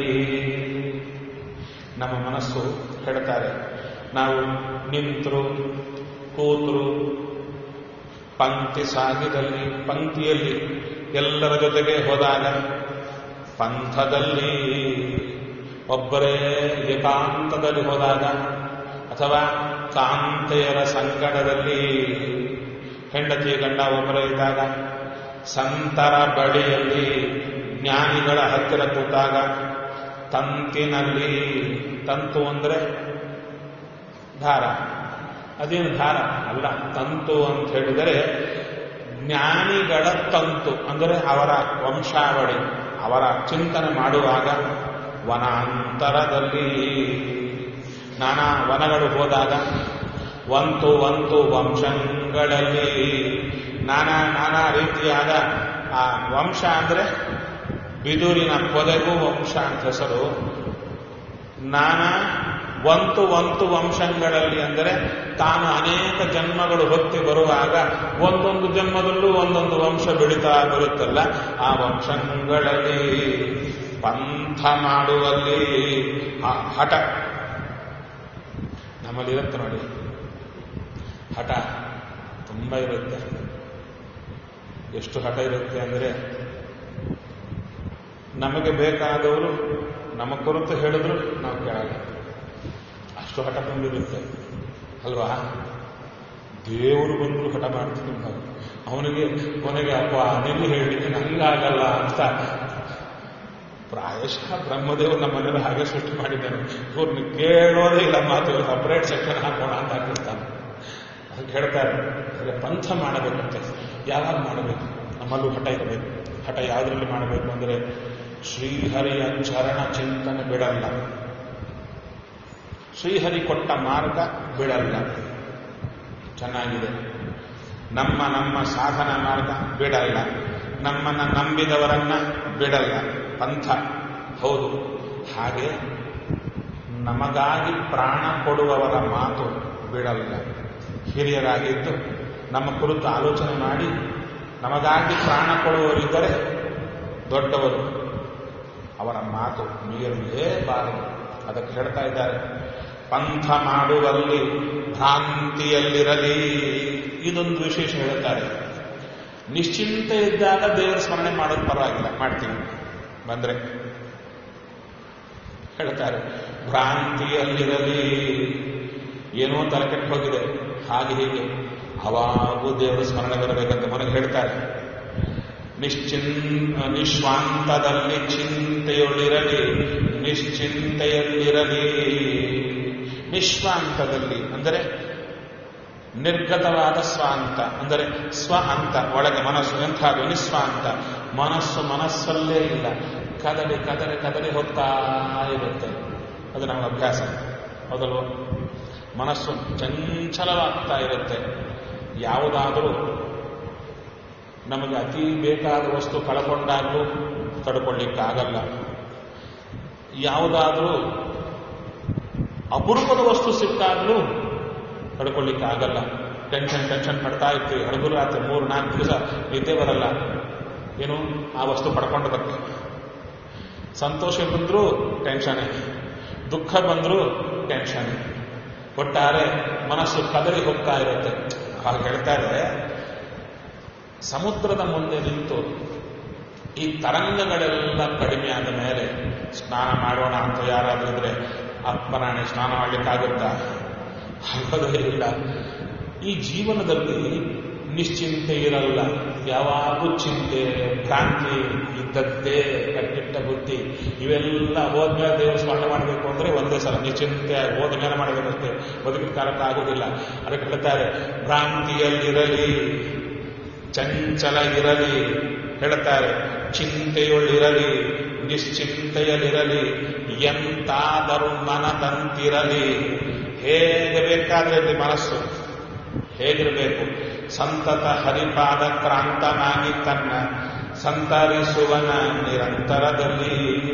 ನಮ್ಮ ಮನಸ್ಸು ಹೇಳ್ತಾರೆ ನಾವು ನಿಂತರು ಕೂತರು ಪಂಕ್ತಿ ಸಾಗಿದಲ್ಲಿ ಪಂಕ್ತಿಯಲ್ಲಿ ಎಲ್ಲರ ಜೊತೆಗೆ ಹೋದಾಗ ಪಂಥದಲ್ಲಿ ಒಬ್ಬರೇ ಏಕಾಂತದಲ್ಲಿ ಹೋದಾಗ ಅಥವಾ ಕಾಂತೆಯರ ಸಂಕಟದಲ್ಲಿ ಹೆಂಡತಿ ಗಂಡ ಒಬ್ಬರೇ ಇದ್ದಾಗ ಸಂತರ ಬಳಿಯಲ್ಲಿ ಜ್ಞಾನಿಗಳ ಹತ್ತಿರ ಕೂತಾಗ ತಂತಿನಲ್ಲಿ ತಂತು ಅಂದ್ರೆ ದಾರ ಅದೇನು ದಾರ ಅಲ್ಲ ತಂತು ಅಂತ ಹೇಳಿದರೆ ಜ್ಞಾನಿಗಳ ತಂತು ಅಂದರೆ ಅವರ ವಂಶಾವಳಿ ಅವರ ಚಿಂತನೆ ಮಾಡುವಾಗ ವನಾಂತರದಲ್ಲಿ ನಾನಾ ವನಗಳು ಹೋದಾಗ ಒಂದು ಒಂದು ವಂಶಗಳಲ್ಲಿ ನಾನಾ ನಾನಾ ರೀತಿಯಾದ ಆ ವಂಶ ಅಂದ್ರೆ ಬಿದುರಿನ ಪೊದೆಗೂ ವಂಶ ಅಂತ ಹೆಸರು ನಾನಾ ಒಂದು ಒಂದು ವಂಶಗಳಲ್ಲಿ ಅಂದರೆ ತಾನು ಅನೇಕ ಜನ್ಮಗಳು ಹೊತ್ತಿ ಬರುವಾಗ ಒಂದೊಂದು ಜನ್ಮದಲ್ಲೂ ಒಂದೊಂದು ವಂಶ ಬೆಳೀತಾ ಬರುತ್ತಲ್ಲ ಆ ವಂಶಗಳಲ್ಲಿ ಪಂಥ ಮಾಡುವಲ್ಲಿ ಆ ಹಠ ನಮ್ಮಲ್ಲಿ ಇರುತ್ತೆ ನೋಡಿ ಹಠ ತುಂಬ ಇರುತ್ತೆ ಎಷ್ಟು ಹಠ ಇರುತ್ತೆ ಅಂದರೆ ನಮಗೆ ಬೇಕಾದವರು ನಮ್ಮ ಕುರಿತು ಹೇಳಿದ್ರು ನಾವು ಕೇಳಲ್ಲ ಅಷ್ಟು ಹಠ ತುಂಬಿರುತ್ತೆ ಅಲ್ವಾ ದೇವರು ಬಂದರೂ ಹಠ ಮಾಡ್ತೀವಿ ನಾವು ಅವನಿಗೆ ಕೊನೆಗೆ ಅಪ್ಪ ನಿನ್ನ ಹೇಳಲಿಕ್ಕೆ ನಂಗಾಗಲ್ಲ ಅಂತ ಪ್ರಾಯಶಃ ಬ್ರಹ್ಮದೇವರು ನಮ್ಮನ್ನೆಲ್ಲ ಹಾಗೆ ಸೃಷ್ಟಿ ಮಾಡಿದ್ದಾನೆ ಇವ್ರನ್ನ ಕೇಳೋದೇ ಇಲ್ಲ ಮಾತು ಸಪರೇಟ್ ಸೆಕ್ಷನ್ ಹಾಕೋಣ ಅಂತ ಹಾಕಿರ್ತಾನೆ ಅದಕ್ಕೆ ಹೇಳ್ತಾರೆ ಅದೇ ಪಂಥ ಮಾಡಬೇಕಂತೆ ಯಾವಾಗ ಮಾಡಬೇಕು ನಮ್ಮಲ್ಲೂ ಹಠ ಇರಬೇಕು ಹಠ ಯಾವುದರಲ್ಲಿ ಮಾಡಬೇಕು ಅಂದರೆ ಶ್ರೀಹರಿಯ ಚರಣ ಚಿಂತನೆ ಬಿಡಲ್ಲ ಶ್ರೀಹರಿ ಕೊಟ್ಟ ಮಾರ್ಗ ಬಿಡಲ್ಲ ಚೆನ್ನಾಗಿದೆ ನಮ್ಮ ನಮ್ಮ ಸಾಧನ ಮಾರ್ಗ ಬಿಡಲ್ಲ ನಮ್ಮನ್ನ ನಂಬಿದವರನ್ನ ಬಿಡಲ್ಲ ಪಂಥ ಹೌದು ಹಾಗೆ ನಮಗಾಗಿ ಪ್ರಾಣ ಕೊಡುವವರ ಮಾತು ಬಿಡಲ್ಲ ಹಿರಿಯರಾಗಿದ್ದು ನಮ್ಮ ಕುರಿತು ಆಲೋಚನೆ ಮಾಡಿ ನಮಗಾಗಿ ಪ್ರಾಣ ಕೊಡುವವರಿದ್ದರೆ ದೊಡ್ಡವರು ಅವರ ಮಾತು ಮೀರಲೇಬಾರದು ಅದಕ್ಕೆ ಹೇಳ್ತಾ ಇದ್ದಾರೆ ಪಂಥ ಮಾಡುವಲ್ಲಿ ಭ್ರಾಂತಿಯಲ್ಲಿರಲಿ ಇದೊಂದು ವಿಶೇಷ ಹೇಳ್ತಾರೆ ನಿಶ್ಚಿಂತೆ ಇದ್ದಾಗ ದೇವರ ಸ್ಮರಣೆ ಮಾಡೋದು ಪರವಾಗಿಲ್ಲ ಮಾಡ್ತೀವಿ ಬಂದ್ರೆ ಹೇಳ್ತಾರೆ ಭ್ರಾಂತಿಯಲ್ಲಿರಲಿ ಏನೋ ತಲೆಕೆಟ್ಟು ಹೋಗಿದೆ ಹಾಗೆ ಹೀಗೆ ಅವಾಗೂ ದೇವರ ಸ್ಮರಣೆ ಬರಬೇಕಂತ ಮನೆಗೆ ಹೇಳ್ತಾರೆ ನಿಶ್ಚಿನ್ ನಿಶ್ವಾಂತದಲ್ಲಿ ಚಿಂತೆಯೊಳಿರಲಿ ನಿಶ್ಚಿಂತೆಯಲ್ಲಿರಲಿ ನಿಶ್ವಾಂತದಲ್ಲಿ ಅಂದರೆ ನಿರ್ಗತವಾದ ಸ್ವಾಂತ ಅಂದರೆ ಸ್ವ ಅಂತ ಒಳಗೆ ಮನಸ್ಸು ಎಂಥದ್ದು ನಿಸ್ವಾಂತ ಮನಸ್ಸು ಮನಸ್ಸಲ್ಲೇ ಇಲ್ಲ ಕದಲಿ ಕದಲಿ ಕದಲಿ ಹೋಗ್ತಾ ಇರುತ್ತೆ ಅದು ನಮಗೆ ಅಭ್ಯಾಸ ಹೌದಲ್ವ ಮನಸ್ಸು ಚಂಚಲವಾಗ್ತಾ ಇರುತ್ತೆ ಯಾವುದಾದರೂ ನಮಗೆ ಅತಿ ಬೇಕಾದ ವಸ್ತು ಕಳ್ಕೊಂಡಾಗಲೂ ತಡ್ಕೊಳ್ಳಿಕ್ಕಾಗಲ್ಲ ಯಾವುದಾದರೂ ಅಪರೂಪದ ವಸ್ತು ಸಿಕ್ಕಾಗಲೂ ತಡ್ಕೊಳ್ಳಿಕ್ಕಾಗಲ್ಲ ಟೆನ್ಷನ್ ಟೆನ್ಷನ್ ಪಡ್ತಾ ಇರ್ತೀವಿ ಹಡಗು ರಾತ್ರಿ ಮೂರು ನಾಲ್ಕು ದಿವಸ ನಿದ್ದೆ ಬರಲ್ಲ ಏನು ಆ ವಸ್ತು ಪಡ್ಕೊಂಡದಕ್ಕೆ ಸಂತೋಷ ಬಂದರೂ ಟೆನ್ಷನ್ ದುಃಖ ಬಂದರೂ ಟೆನ್ಷನ್ ಒಟ್ಟಾರೆ ಮನಸ್ಸು ಕದರಿ ಹೋಗ್ತಾ ಇರುತ್ತೆ ಹಾಗೆ ಹೇಳ್ತಾರೆ ಸಮುದ್ರದ ಮುಂದೆ ನಿಂತು ಈ ತರಂಗಗಳೆಲ್ಲ ಕಡಿಮೆ ಆದ ಮೇಲೆ ಸ್ನಾನ ಮಾಡೋಣ ಅಂತ ಯಾರಾದ್ರೂ ಇದ್ರೆ ಅಪ್ಪನಾಣೆ ಸ್ನಾನ ಮಾಡ್ಲಿಕ್ಕಾಗುತ್ತಾ ಆಗೋದೇ ಇಲ್ಲ ಈ ಜೀವನದಲ್ಲಿ ನಿಶ್ಚಿಂತೆ ಇರಲ್ಲ ಯಾವಾಗೂ ಚಿಂತೆ ಭ್ರಾಂತಿ ಇದ್ದದ್ದೇ ಕಟ್ಟಿಟ್ಟ ಬುದ್ಧಿ ಇವೆಲ್ಲ ಹೋದ್ಮೇಲೆ ದೇವರು ಸ್ಮರಣೆ ಮಾಡಬೇಕು ಅಂದ್ರೆ ಒಂದೇ ಸಲ ನಿಶ್ಚಿಂತೆ ಹೋದ ಮೇಲೆ ಮಾಡಬೇಕಷ್ಟೇ ಬದುಕಿನ ಕಾಲಕ್ಕೆ ಆಗುವುದಿಲ್ಲ ಅದಕ್ಕೆ ಹೇಳ್ತಾರೆ ಭ್ರಾಂತಿಯಲ್ಲಿರಲಿ ಚಂಚಲ ಇರಲಿ ಹೇಳ್ತಾರೆ ಚಿಂತೆಯುಳ್ಳಿರಲಿ ನಿಶ್ಚಿಂತೆಯಲ್ಲಿರಲಿ ಎಂತಾದರೂ ಮನದಂತಿರಲಿ ಹೇಗೆ ಬೇಕಾದ್ರೆ ಇರಲಿ ಮನಸ್ಸು ಹೇಗಿರಬೇಕು ಸಂತತ ಹರಿಪಾದ ಕ್ರಾಂತನಾಗಿ ತನ್ನ ಸಂತರಿಸುವನ ನಿರಂತರದಲ್ಲಿ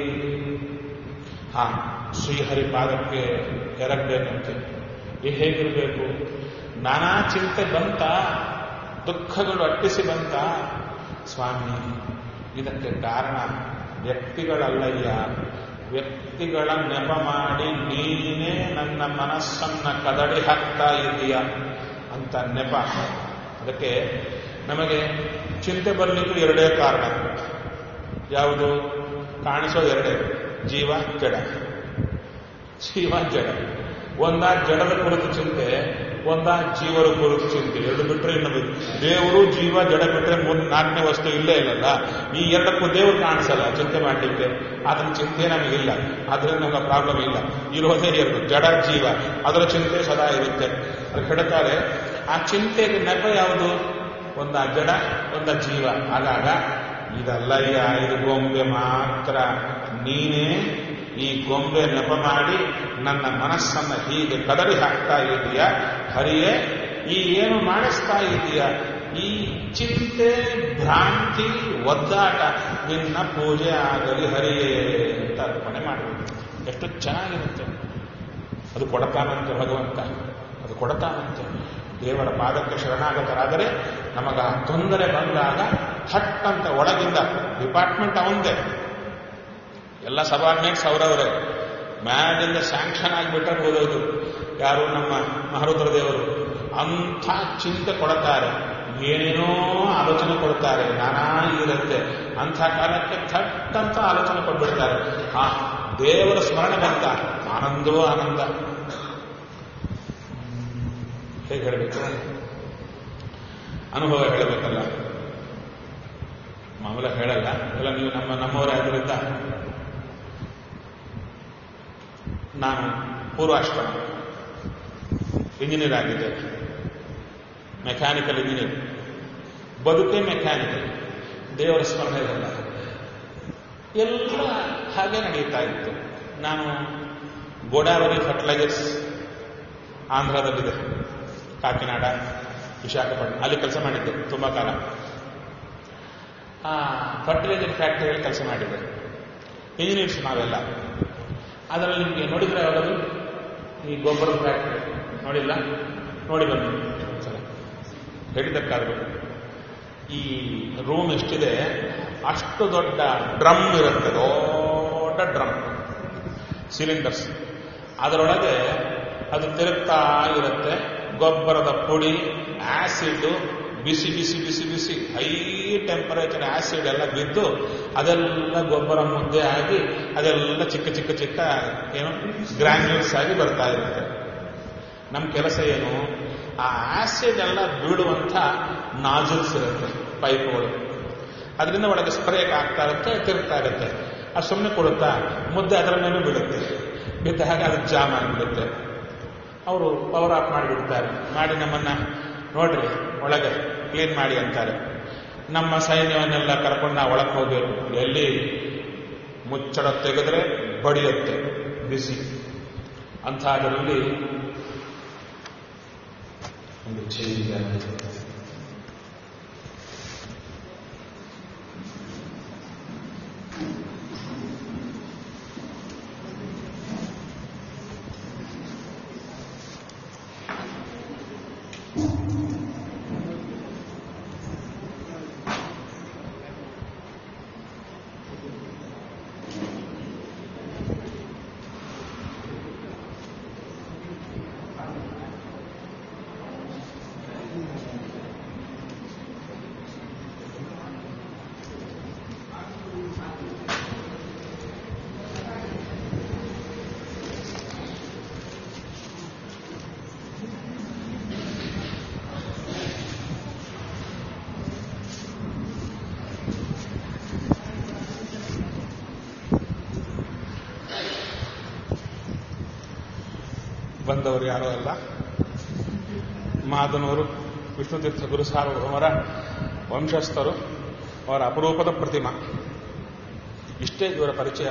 ಹಾ ಶ್ರೀಹರಿಪಾದಕ್ಕೆ ಎರಗಬೇಕಂತೆ ಈ ಹೇಗಿರಬೇಕು ನಾನಾ ಚಿಂತೆ ಬಂತ ದುಃಖಗಳು ಅಟ್ಟಿಸಿ ಬಂತ ಸ್ವಾಮಿ ಇದಕ್ಕೆ ಕಾರಣ ವ್ಯಕ್ತಿಗಳಲ್ಲಯ್ಯ ವ್ಯಕ್ತಿಗಳ ನೆಪ ಮಾಡಿ ನೀನೇ ನನ್ನ ಮನಸ್ಸನ್ನ ಕದಡಿ ಹಾಕ್ತಾ ಇದೀಯ ಅಂತ ನೆಪ ಅದಕ್ಕೆ ನಮಗೆ ಚಿಂತೆ ಬರಲಿಕ್ಕೆ ಎರಡೇ ಕಾರಣ ಯಾವುದು ಕಾಣಿಸೋದು ಎರಡೇ ಜೀವ ಜಡ ಜೀವ ಜಡ ಒಂದ ಜಡದ ಕುರಿತು ಚಿಂತೆ ಒಂದ ಜೀವರ ಕುರಿತು ಚಿಂತೆ ಎರಡು ಬಿಟ್ಟರೆ ಇನ್ನು ದೇವರು ಜೀವ ಜಡ ಬಿಟ್ಟರೆ ಮೂರು ನಾಲ್ಕನೇ ವಸ್ತು ಇಲ್ಲೇ ಇಲ್ಲಲ್ಲ ಈ ಎರಡಕ್ಕೂ ದೇವರು ಕಾಣಿಸಲ್ಲ ಚಿಂತೆ ಮಾಡಲಿಕ್ಕೆ ಅದನ್ನ ಚಿಂತೆ ನಮಗಿಲ್ಲ ಅದರಿಂದ ನಮಗೆ ಪ್ರಾಬ್ಲಮ್ ಇಲ್ಲ ಇರೋದೇ ಎರಡು ಜಡ ಜೀವ ಅದರ ಚಿಂತೆ ಸದಾ ಇರುತ್ತೆ ಅದು ಹೇಳ್ತಾರೆ ಆ ಚಿಂತೆಗೆ ನೆಪ ಯಾವುದು ಒಂದ ಜಡ ಒಂದ ಜೀವ ಆಗಾಗ ಇದಲ್ಲಯ್ಯ ಇದು ಗೊಂಬೆ ಮಾತ್ರ ನೀನೇ ಈ ಗೊಂಬೆ ನೆಪ ಮಾಡಿ ನನ್ನ ಮನಸ್ಸನ್ನ ಹೀಗೆ ಕದರಿ ಹಾಕ್ತಾ ಇದೀಯ ಹರಿಯೇ ಈ ಏನು ಮಾಡಿಸ್ತಾ ಇದೀಯ ಈ ಚಿಂತೆ ಭ್ರಾಂತಿ ಒದ್ದಾಟ ನಿನ್ನ ಪೂಜೆ ಆಗಲಿ ಹರಿಯೇ ಅಂತ ಅರ್ಪಣೆ ಮಾಡಬೇಕು ಎಷ್ಟು ಚೆನ್ನಾಗಿರುತ್ತೆ ಅದು ಕೊಡತಾನಂತೆ ಭಗವಂತ ಅದು ಕೊಡತಾನಂತೆ ದೇವರ ಪಾದಕ್ಕೆ ಶರಣಾಗತರಾದರೆ ನಮಗ ತೊಂದರೆ ಬಂದಾಗ ಹಟ್ ಅಂತ ಒಳಗಿಂದ ಡಿಪಾರ್ಟ್ಮೆಂಟ್ ಅವಂದೇ ಎಲ್ಲ ಸಬಾರ್ಡಿನೇಟ್ಸ್ ಅವರವರೇ ಮ್ಯಾಲಿಂದ ಸ್ಯಾಂಕ್ಷನ್ ಆಗಿಬಿಟ್ರೆ ಓದೋದು ಯಾರು ನಮ್ಮ ಮಹರುದ್ರ ದೇವರು ಅಂಥ ಚಿಂತೆ ಕೊಡ್ತಾರೆ ಏನೇನೋ ಆಲೋಚನೆ ಕೊಡ್ತಾರೆ ನಾನಾ ಇರುತ್ತೆ ಅಂಥ ಕಾಲಕ್ಕೆ ಥಟ್ ಅಂತ ಆಲೋಚನೆ ಕೊಟ್ಬಿಡ್ತಾರೆ ಆ ದೇವರ ಸ್ಮರಣೆ ಬಂತ ಆನಂದವೋ ಆನಂದ ಹೇಗೆ ಹೇಳಬೇಕು ಅನುಭವ ಹೇಳಬೇಕಲ್ಲ ಮಾಮೂಲ ಹೇಳಲ್ಲ ಎಲ್ಲ ನೀವು ನಮ್ಮ ನಮ್ಮವರೇ ಆದ್ರಿಂದ ನಾನು ಪೂರ್ವಾಶ್ರಮ ಇಂಜಿನಿಯರ್ ಆಗಿದ್ದೆ ಮೆಕ್ಯಾನಿಕಲ್ ಇಂಜಿನಿಯರ್ ಬದುಕೆ ಮೆಕ್ಯಾನಿಕಲ್ ದೇವರ ಸ್ಮರಣೆ ಇರಲ್ಲ ಎಲ್ಲ ಹಾಗೆ ನಡೀತಾ ಇತ್ತು ನಾನು ಗೋದಾವರಿ ಫರ್ಟಿಲೈಸರ್ಸ್ ಆಂಧ್ರದಲ್ಲಿದೆ ಕಾಕಿನಾಡ ವಿಶಾಖಪಟ್ಟಣ ಅಲ್ಲಿ ಕೆಲಸ ಮಾಡಿದ್ದೆ ತುಂಬ ಕಾಲ ಆ ಫರ್ಟಿಲೈಸರ್ ಫ್ಯಾಕ್ಟರಿಯಲ್ಲಿ ಕೆಲಸ ಮಾಡಿದ್ದೆ ಇಂಜಿನಿಯರ್ಸ್ ನಾವೆಲ್ಲ ಅದರಲ್ಲಿ ನಿಮಗೆ ನೋಡಿದ್ರೆ ಯಾವಾಗದು ಈ ಗೊಬ್ಬರದ ಫ್ಯಾಕ್ಟರಿ ನೋಡಿಲ್ಲ ನೋಡಿ ಬನ್ನಿ ಒಂದ್ಸಲ ಹೇಳಿದ್ದಕ್ಕಾದ್ರು ಈ ರೂಮ್ ಎಷ್ಟಿದೆ ಅಷ್ಟು ದೊಡ್ಡ ಡ್ರಮ್ ಇರುತ್ತೆ ದೊಡ್ಡ ಡ್ರಮ್ ಸಿಲಿಂಡರ್ಸ್ ಅದರೊಳಗೆ ಅದು ತಿರುಗ್ತಾ ಇರುತ್ತೆ ಗೊಬ್ಬರದ ಪುಡಿ ಆಸಿಡ್ ಬಿಸಿ ಬಿಸಿ ಬಿಸಿ ಬಿಸಿ ಹೈ ಟೆಂಪರೇಚರ್ ಆಸಿಡ್ ಎಲ್ಲ ಬಿದ್ದು ಅದೆಲ್ಲ ಗೊಬ್ಬರ ಮುದ್ದೆ ಆಗಿ ಅದೆಲ್ಲ ಚಿಕ್ಕ ಚಿಕ್ಕ ಚಿಕ್ಕ ಏನು ಗ್ರಾನ್ಯೂಲ್ಸ್ ಆಗಿ ಬರ್ತಾ ಇರುತ್ತೆ ನಮ್ಮ ಕೆಲಸ ಏನು ಆ ಆಸಿಡ್ ಎಲ್ಲ ಬೀಳುವಂಥ ನಾಜಲ್ಸ್ ಇರುತ್ತೆ ಪೈಪ್ಗಳು ಅದರಿಂದ ಒಳಗೆ ಸ್ಪ್ರೇ ಆಗ್ತಾ ಇರುತ್ತೆ ತಿರುಗ್ತಾ ಇರುತ್ತೆ ಅದು ಸುಮ್ಮನೆ ಕೊಡುತ್ತಾ ಮುದ್ದೆ ಅದರ ಮೇಲೆ ಬೀಳುತ್ತೆ ಬಿದ್ದ ಹಾಗೆ ಅದು ಜಾಮ್ ಆಗಿಬಿಡುತ್ತೆ ಅವರು ಪವರ್ ಆಫ್ ಮಾಡಿಬಿಡ್ತಾರೆ ಮಾಡಿ ನಮ್ಮನ್ನ ನೋಡ್ರಿ ಒಳಗೆ ಕ್ಲೀನ್ ಮಾಡಿ ಅಂತಾರೆ ನಮ್ಮ ಸೈನ್ಯವನ್ನೆಲ್ಲ ಕರ್ಕೊಂಡು ನಾವು ಒಳಗೆ ಹೋಗ್ಬೇಕು ಎಲ್ಲಿ ಮುಚ್ಚಳ ತೆಗೆದ್ರೆ ಬಡಿಯುತ್ತೆ ಬಿಸಿ ಅಂಥದ್ರಲ್ಲಿ ಒಂದು ಚೇಂಜ್ ಆಗಿದೆ ಬಂದವರು ಯಾರೋ ಅಲ್ಲ ಮಾದನೂರು ವಿಷ್ಣುತೀರ್ಥ ಗುರು ಸಾರ್ವಭೌಮರ ವಂಶಸ್ಥರು ಅವರ ಅಪರೂಪದ ಪ್ರತಿಮಾ ಇಷ್ಟೇ ಇವರ ಪರಿಚಯ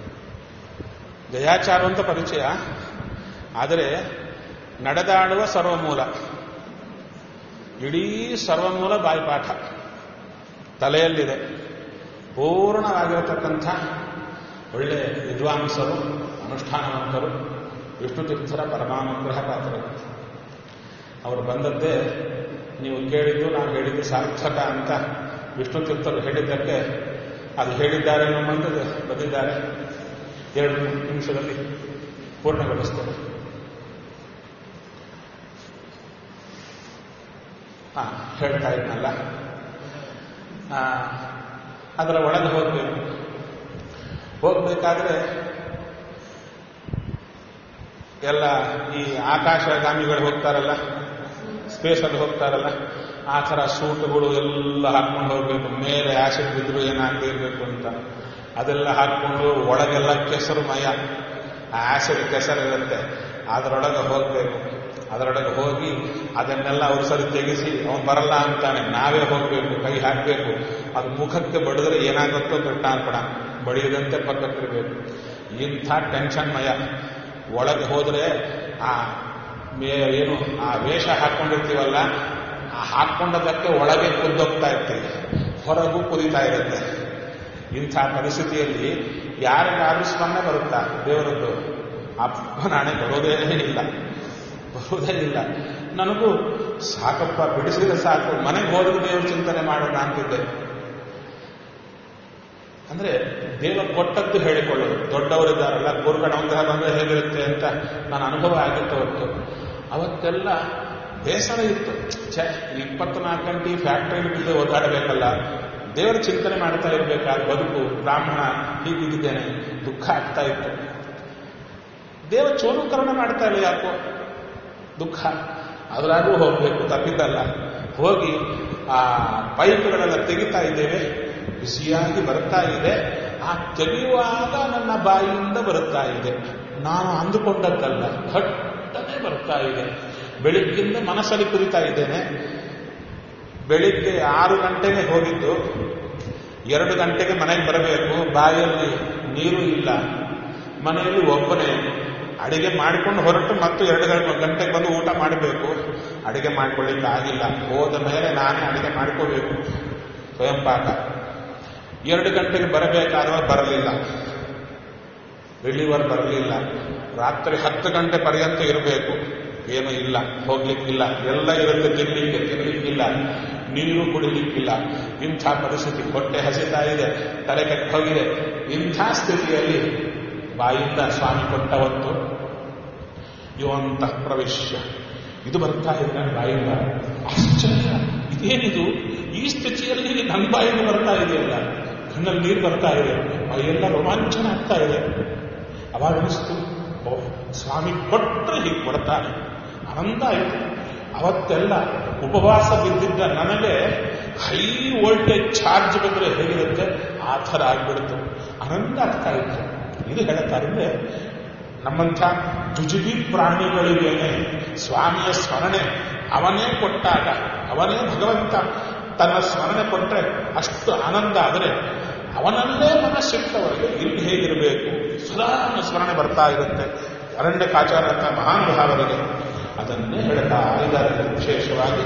ಜಯಾಚಾರ ಅಂತ ಪರಿಚಯ ಆದರೆ ನಡೆದಾಡುವ ಸರ್ವಮೂಲ ಇಡೀ ಸರ್ವಮೂಲ ಬಾಯಿಪಾಠ ತಲೆಯಲ್ಲಿದೆ ಪೂರ್ಣವಾಗಿರತಕ್ಕಂಥ ಒಳ್ಳೆ ವಿದ್ವಾಂಸರು ಅನುಷ್ಠಾನವಂತರು ವಿಷ್ಣುತೀರ್ಥರ ಪರಮಾನುಗ್ರಹ ಪಾತ್ರರು ಅವರು ಬಂದದ್ದೇ ನೀವು ಕೇಳಿದ್ದು ನಾವು ಹೇಳಿದ್ದು ಸಾರ್ಥಕ ಅಂತ ವಿಷ್ಣುತೀರ್ಥರು ಹೇಳಿದ್ದಕ್ಕೆ ಅದು ಹೇಳಿದ್ದಾರೆ ಬಂದದ್ದು ಬಂದಿದ್ದಾರೆ ಎರಡು ನಿಮಿಷದಲ್ಲಿ ಪೂರ್ಣಗೊಳಿಸ್ತೇವೆ ಹಾ ಹೇಳ್ತಾ ಇದ್ನಲ್ಲ ಅದರ ಒಳಗೆ ಹೋಗ್ಬೇಕು ಹೋಗ್ಬೇಕಾದ್ರೆ ಎಲ್ಲ ಈ ಆಕಾಶಗಾಮಿಗಳು ಹೋಗ್ತಾರಲ್ಲ ಸ್ಪೇಸಲ್ಲಿ ಹೋಗ್ತಾರಲ್ಲ ಆ ಥರ ಸೂಟುಗಳು ಎಲ್ಲ ಹಾಕ್ಕೊಂಡು ಹೋಗ್ಬೇಕು ಮೇಲೆ ಆಸಿಡ್ ಬಿದ್ರು ಏನಾಗದಿರ್ಬೇಕು ಅಂತ ಅದೆಲ್ಲ ಹಾಕ್ಕೊಂಡು ಒಳಗೆಲ್ಲ ಕೆಸರು ಮಯ ಆಸಿಡ್ ಕೆಸರಿರುತ್ತೆ ಅದರೊಳಗೆ ಹೋಗ್ಬೇಕು ಅದರೊಳಗೆ ಹೋಗಿ ಅದನ್ನೆಲ್ಲ ಅವ್ರು ಸರಿ ತೆಗೆಸಿ ಅವನು ಬರಲ್ಲ ಅಂತಾನೆ ನಾವೇ ಹೋಗ್ಬೇಕು ಕೈ ಹಾಕಬೇಕು ಅದು ಮುಖಕ್ಕೆ ಬಡಿದ್ರೆ ಏನಾಗುತ್ತೋ ಬಿಟ್ಟಾನ್ಪಡ ಬಡಿಯದಂತೆ ಪಕ್ಕಕ್ಕಿರ್ಬೇಕು ಇಂಥ ಟೆನ್ಷನ್ ಮಯ ಒಳಗೆ ಹೋದ್ರೆ ಆ ಮೇ ಏನು ಆ ವೇಷ ಹಾಕೊಂಡಿರ್ತೀವಲ್ಲ ಆ ಹಾಕೊಂಡದಕ್ಕೆ ಒಳಗೆ ಕುದ್ದೋಗ್ತಾ ಇರ್ತೀವಿ ಹೊರಗೂ ಕುದಿತಾ ಇರುತ್ತೆ ಇಂಥ ಪರಿಸ್ಥಿತಿಯಲ್ಲಿ ಯಾರಿಗಾದ್ರೂ ಸ್ಮರಣೆ ಬರುತ್ತಾ ದೇವರದ್ದು ಅಪ್ಪ ನಾಳೆ ಬರೋದೇ ಇಲ್ಲ ಬರುವುದೇ ಇಲ್ಲ ನನಗೂ ಸಾಕಪ್ಪ ಬಿಡಿಸಿದ್ರೆ ಸಾಕು ಮನೆಗೆ ಹೋದ್ರೆ ದೇವ್ರ ಚಿಂತನೆ ಮಾಡೋಣ ಅಂತಿದ್ದೆ ಅಂದ್ರೆ ದೇವ ಕೊಟ್ಟದ್ದು ಹೇಳಿಕೊಳ್ಳೋದು ದೊಡ್ಡವರಿದ್ದಾರಲ್ಲ ಗುರುಗಳ ಅನುಗ್ರಹ ಬಂದ್ರೆ ಹೇಗಿರುತ್ತೆ ಅಂತ ನನ್ನ ಅನುಭವ ಆಗಿತ್ತು ಹೊತ್ತು ಅವತ್ತೆಲ್ಲ ಬೇಸರ ಇತ್ತು ಛೆ ಇಪ್ಪತ್ನಾಲ್ಕು ಗಂಟೆ ಫ್ಯಾಕ್ಟ್ರಿಯಲ್ಲಿ ಬಿದ್ದು ಓದಾಡಬೇಕಲ್ಲ ದೇವರ ಚಿಂತನೆ ಮಾಡ್ತಾ ಇರಬೇಕಾದ ಬದುಕು ಬ್ರಾಹ್ಮಣ ಹೀಗಿದ್ದೇನೆ ದುಃಖ ಆಗ್ತಾ ಇತ್ತು ದೇವ ಚೋರುಕರಣ ಮಾಡ್ತಾ ಇಲ್ಲ ಯಾಕೋ ದುಃಖ ಅದರಾಗೂ ಹೋಗಬೇಕು ತಪ್ಪಿದ್ದಲ್ಲ ಹೋಗಿ ಆ ಪೈಪ್ಗಳೆಲ್ಲ ತೆಗಿತಾ ಇದ್ದೇವೆ ಬಿಸಿಯಾಗಿ ಬರ್ತಾ ಇದೆ ಆ ತೆಗೆಯುವಾಗ ನನ್ನ ಬಾಯಿಯಿಂದ ಬರುತ್ತಾ ಇದೆ ನಾನು ಅಂದುಕೊಂಡದ್ದಲ್ಲ ಹಟ್ಟನೆ ಬರ್ತಾ ಇದೆ ಬೆಳಿಗ್ಗಿಂದ ಮನಸ್ಸಲ್ಲಿ ಕುರಿತಾ ಇದ್ದೇನೆ ಬೆಳಿಗ್ಗೆ ಆರು ಗಂಟೆಗೆ ಹೋಗಿದ್ದು ಎರಡು ಗಂಟೆಗೆ ಮನೆಗೆ ಬರಬೇಕು ಬಾಯಲ್ಲಿ ನೀರು ಇಲ್ಲ ಮನೆಯಲ್ಲಿ ಒಬ್ಬನೇ ಅಡಿಗೆ ಮಾಡಿಕೊಂಡು ಹೊರಟು ಮತ್ತು ಎರಡು ಗಂಟೆಗೆ ಬಂದು ಊಟ ಮಾಡಬೇಕು ಅಡಿಗೆ ಮಾಡ್ಕೊಳ್ಳಿಕ್ಕೆ ಆಗಿಲ್ಲ ಹೋದ ಮೇಲೆ ನಾನೇ ಅಡಿಗೆ ಮಾಡ್ಕೋಬೇಕು ಸ್ವಯಂ ಪಾಕ ಎರಡು ಗಂಟೆಗೆ ಬರಬೇಕಾದವ ಬರಲಿಲ್ಲ ರಿಲೀವರ್ ಬರಲಿಲ್ಲ ರಾತ್ರಿ ಹತ್ತು ಗಂಟೆ ಪರ್ಯಂತ ಇರಬೇಕು ಏನು ಇಲ್ಲ ಹೋಗ್ಲಿಕ್ಕಿಲ್ಲ ಎಲ್ಲ ಇರುತ್ತೆ ತಿನ್ಲಿಕ್ಕೆ ತಿನ್ಲಿಕ್ಕಿಲ್ಲ ನೀರು ಕುಡಿಲಿಕ್ಕಿಲ್ಲ ಇಂಥ ಪರಿಸ್ಥಿತಿ ಹೊಟ್ಟೆ ಹಸಿತಾ ಇದೆ ತಲೆ ಕೆಟ್ಟ ಹೋಗಿದೆ ಇಂಥ ಸ್ಥಿತಿಯಲ್ಲಿ ಬಾಯಿಂದ ಸ್ವಾಮಿ ಕೊಟ್ಟವತ್ತು ಇವಂತ ಪ್ರವೇಶ ಇದು ಬರ್ತಾ ಇದೆ ನನ್ನ ಬಾಯಿಂದ ಆಶ್ಚರ್ಯ ಇದೇನಿದು ಈ ಸ್ಥಿತಿಯಲ್ಲಿ ನನ್ನ ಬಾಯಿಂದ ಬರ್ತಾ ಇದೆಯಲ್ಲ ಕಣ್ಣಲ್ಲಿ ನೀರು ಬರ್ತಾ ಇದೆ ಎಲ್ಲ ರೋಮಾಂಚನ ಆಗ್ತಾ ಇದೆ ಅವಾಗ ಅನಿಸ್ತು ಸ್ವಾಮಿ ಕೊಟ್ಟರೆ ಹೀಗೆ ಕೊಡ್ತಾನೆ ಆನಂದ ಆಯಿತು ಅವತ್ತೆಲ್ಲ ಉಪವಾಸ ಬಿದ್ದಿದ್ದ ನನಗೆ ಹೈ ವೋಲ್ಟೇಜ್ ಚಾರ್ಜ್ ಬಂದರೆ ಹೇಗಿರುತ್ತೆ ಆ ಥರ ಆಗ್ಬಿಡ್ತು ಆನಂದ ಆಗ್ತಾ ಇತ್ತು ಇದು ಹೇಳ್ತಾರೆ ನಮ್ಮಂಥ ಜುಜುಬಿ ಪ್ರಾಣಿಗಳಿಗೇನೆ ಸ್ವಾಮಿಯ ಸ್ಮರಣೆ ಅವನೇ ಕೊಟ್ಟಾಗ ಅವನೇ ಭಗವಂತ ತನ್ನ ಸ್ಮರಣೆ ಕೊಟ್ಟರೆ ಅಷ್ಟು ಆನಂದ ಆದರೆ ಅವನಲ್ಲೇ ಮನಸ್ಸಿಟ್ಟವರಿಗೆ ಇಲ್ಲಿ ಹೇಗಿರಬೇಕು ಸದಾ ಸ್ಮರಣೆ ಬರ್ತಾ ಇರುತ್ತೆ ಅರಣ್ಯಕಾಚಾರ ಅಂತ ಮಹಾನುಭಾವರಿಗೆ ಅದನ್ನೇ ಹೇಳ್ತಾ ಇದ್ದಾರೆ ವಿಶೇಷವಾಗಿ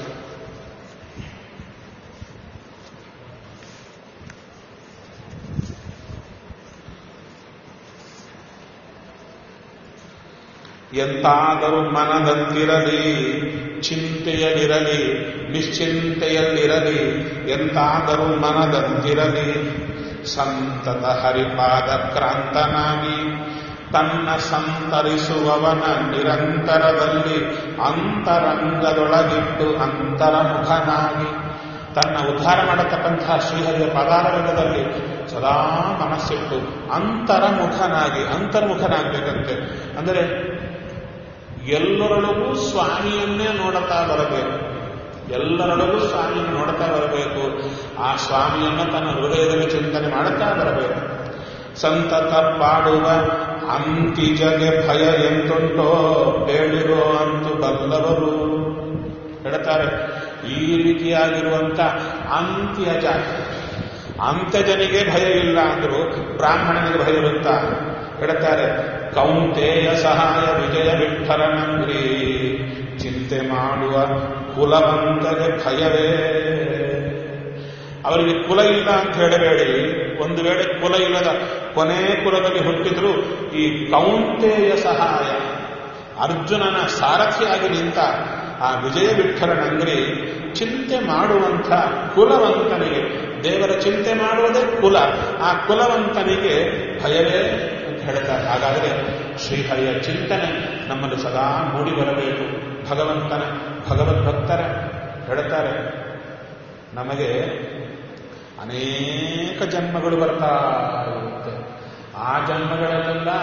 ಎಂತಾದರೂ ಮನದಂತಿರಲಿ ಚಿಂತೆಯಲ್ಲಿರಲಿ ನಿಶ್ಚಿಂತೆಯಲ್ಲಿರಲಿ ಎಂತಾದರೂ ಮನದಂತಿರಲಿ ಸಂತತ ಹರಿಪಾದ ಕ್ರಾಂತನಾಗಿ ತನ್ನ ಸಂತರಿಸುವವನ ನಿರಂತರದಲ್ಲಿ ಅಂತರಂಗದೊಳಗಿಟ್ಟು ಅಂತರಮುಖನಾಗಿ ತನ್ನ ಉದ್ಧಾರ ಮಾಡತಕ್ಕಂತಹ ಶ್ರೀಹರಿಯ ಪದಾರರಂಗದಲ್ಲಿ ಸದಾ ಮನಸ್ಸಿಟ್ಟು ಅಂತರಮುಖನಾಗಿ ಅಂತರ್ಮುಖನಾಗಬೇಕಂತೆ ಅಂದರೆ ಎಲ್ಲರೊಳಗೂ ಸ್ವಾಮಿಯನ್ನೇ ನೋಡುತ್ತಾ ಬರಬೇಕು ಎಲ್ಲರೊಳಗೂ ಸ್ವಾಮಿಯನ್ನು ನೋಡುತ್ತಾ ಬರಬೇಕು ಆ ಸ್ವಾಮಿಯನ್ನು ತನ್ನ ಹೃದಯದಲ್ಲಿ ಚಿಂತನೆ ಮಾಡುತ್ತಾ ಬರಬೇಕು ಸಂತತ ಪಾಡುವ ಅಂತಿಜಗೆ ಭಯ ಎಂತುಂಟೋ ಹೇಳಿರೋ ಅಂತು ಬಲ್ಲವರು ಹೇಳ್ತಾರೆ ಈ ರೀತಿಯಾಗಿರುವಂತ ಅಂತ್ಯಜ ಅಂತ್ಯಜನಿಗೆ ಭಯ ಇಲ್ಲ ಅಂದ್ರು ಬ್ರಾಹ್ಮಣನಿಗೆ ಭಯ ಇರುತ್ತಾ ಹೇಳ್ತಾರೆ ಕೌಂತೆಯ ಸಹಾಯ ವಿಜಯ ವಿಠಲನಂಗ್ರಿ ಚಿಂತೆ ಮಾಡುವ ಕುಲವಂತಗೆ ಭಯವೇ ಅವರಿಗೆ ಕುಲ ಇಲ್ಲ ಅಂತ ಹೇಳಬೇಡಿ ಒಂದು ವೇಳೆ ಕುಲ ಇಲ್ಲದ ಕೊನೆ ಕುಲದಲ್ಲಿ ಹುಟ್ಟಿದ್ರು ಈ ಕೌಂತೆಯ ಸಹಾಯ ಅರ್ಜುನನ ಸಾರಥಿಯಾಗಿ ನಿಂತ ಆ ವಿಜಯ ವಿಠಲನಂಗ್ರಿ ಚಿಂತೆ ಮಾಡುವಂಥ ಕುಲವಂತನಿಗೆ ದೇವರ ಚಿಂತೆ ಮಾಡುವುದೇ ಕುಲ ಆ ಕುಲವಂತನಿಗೆ ಭಯವೇ ಅಂತ ಹೇಳ್ತಾರೆ ಹಾಗಾದರೆ ಶ್ರೀಹರಿಯ ಚಿಂತನೆ ನಮ್ಮಲ್ಲಿ ಸದಾ ಮೂಡಿ ಬರಬೇಕು ಭಗವಂತನ ಭಗವದ್ಭಕ್ತರ ಹೇಳ್ತಾರೆ ನಮಗೆ ಅನೇಕ ಜನ್ಮಗಳು ಬರ್ತಾ ಇರುತ್ತೆ ಆ ಜನ್ಮಗಳಲ್ಲೆಲ್ಲ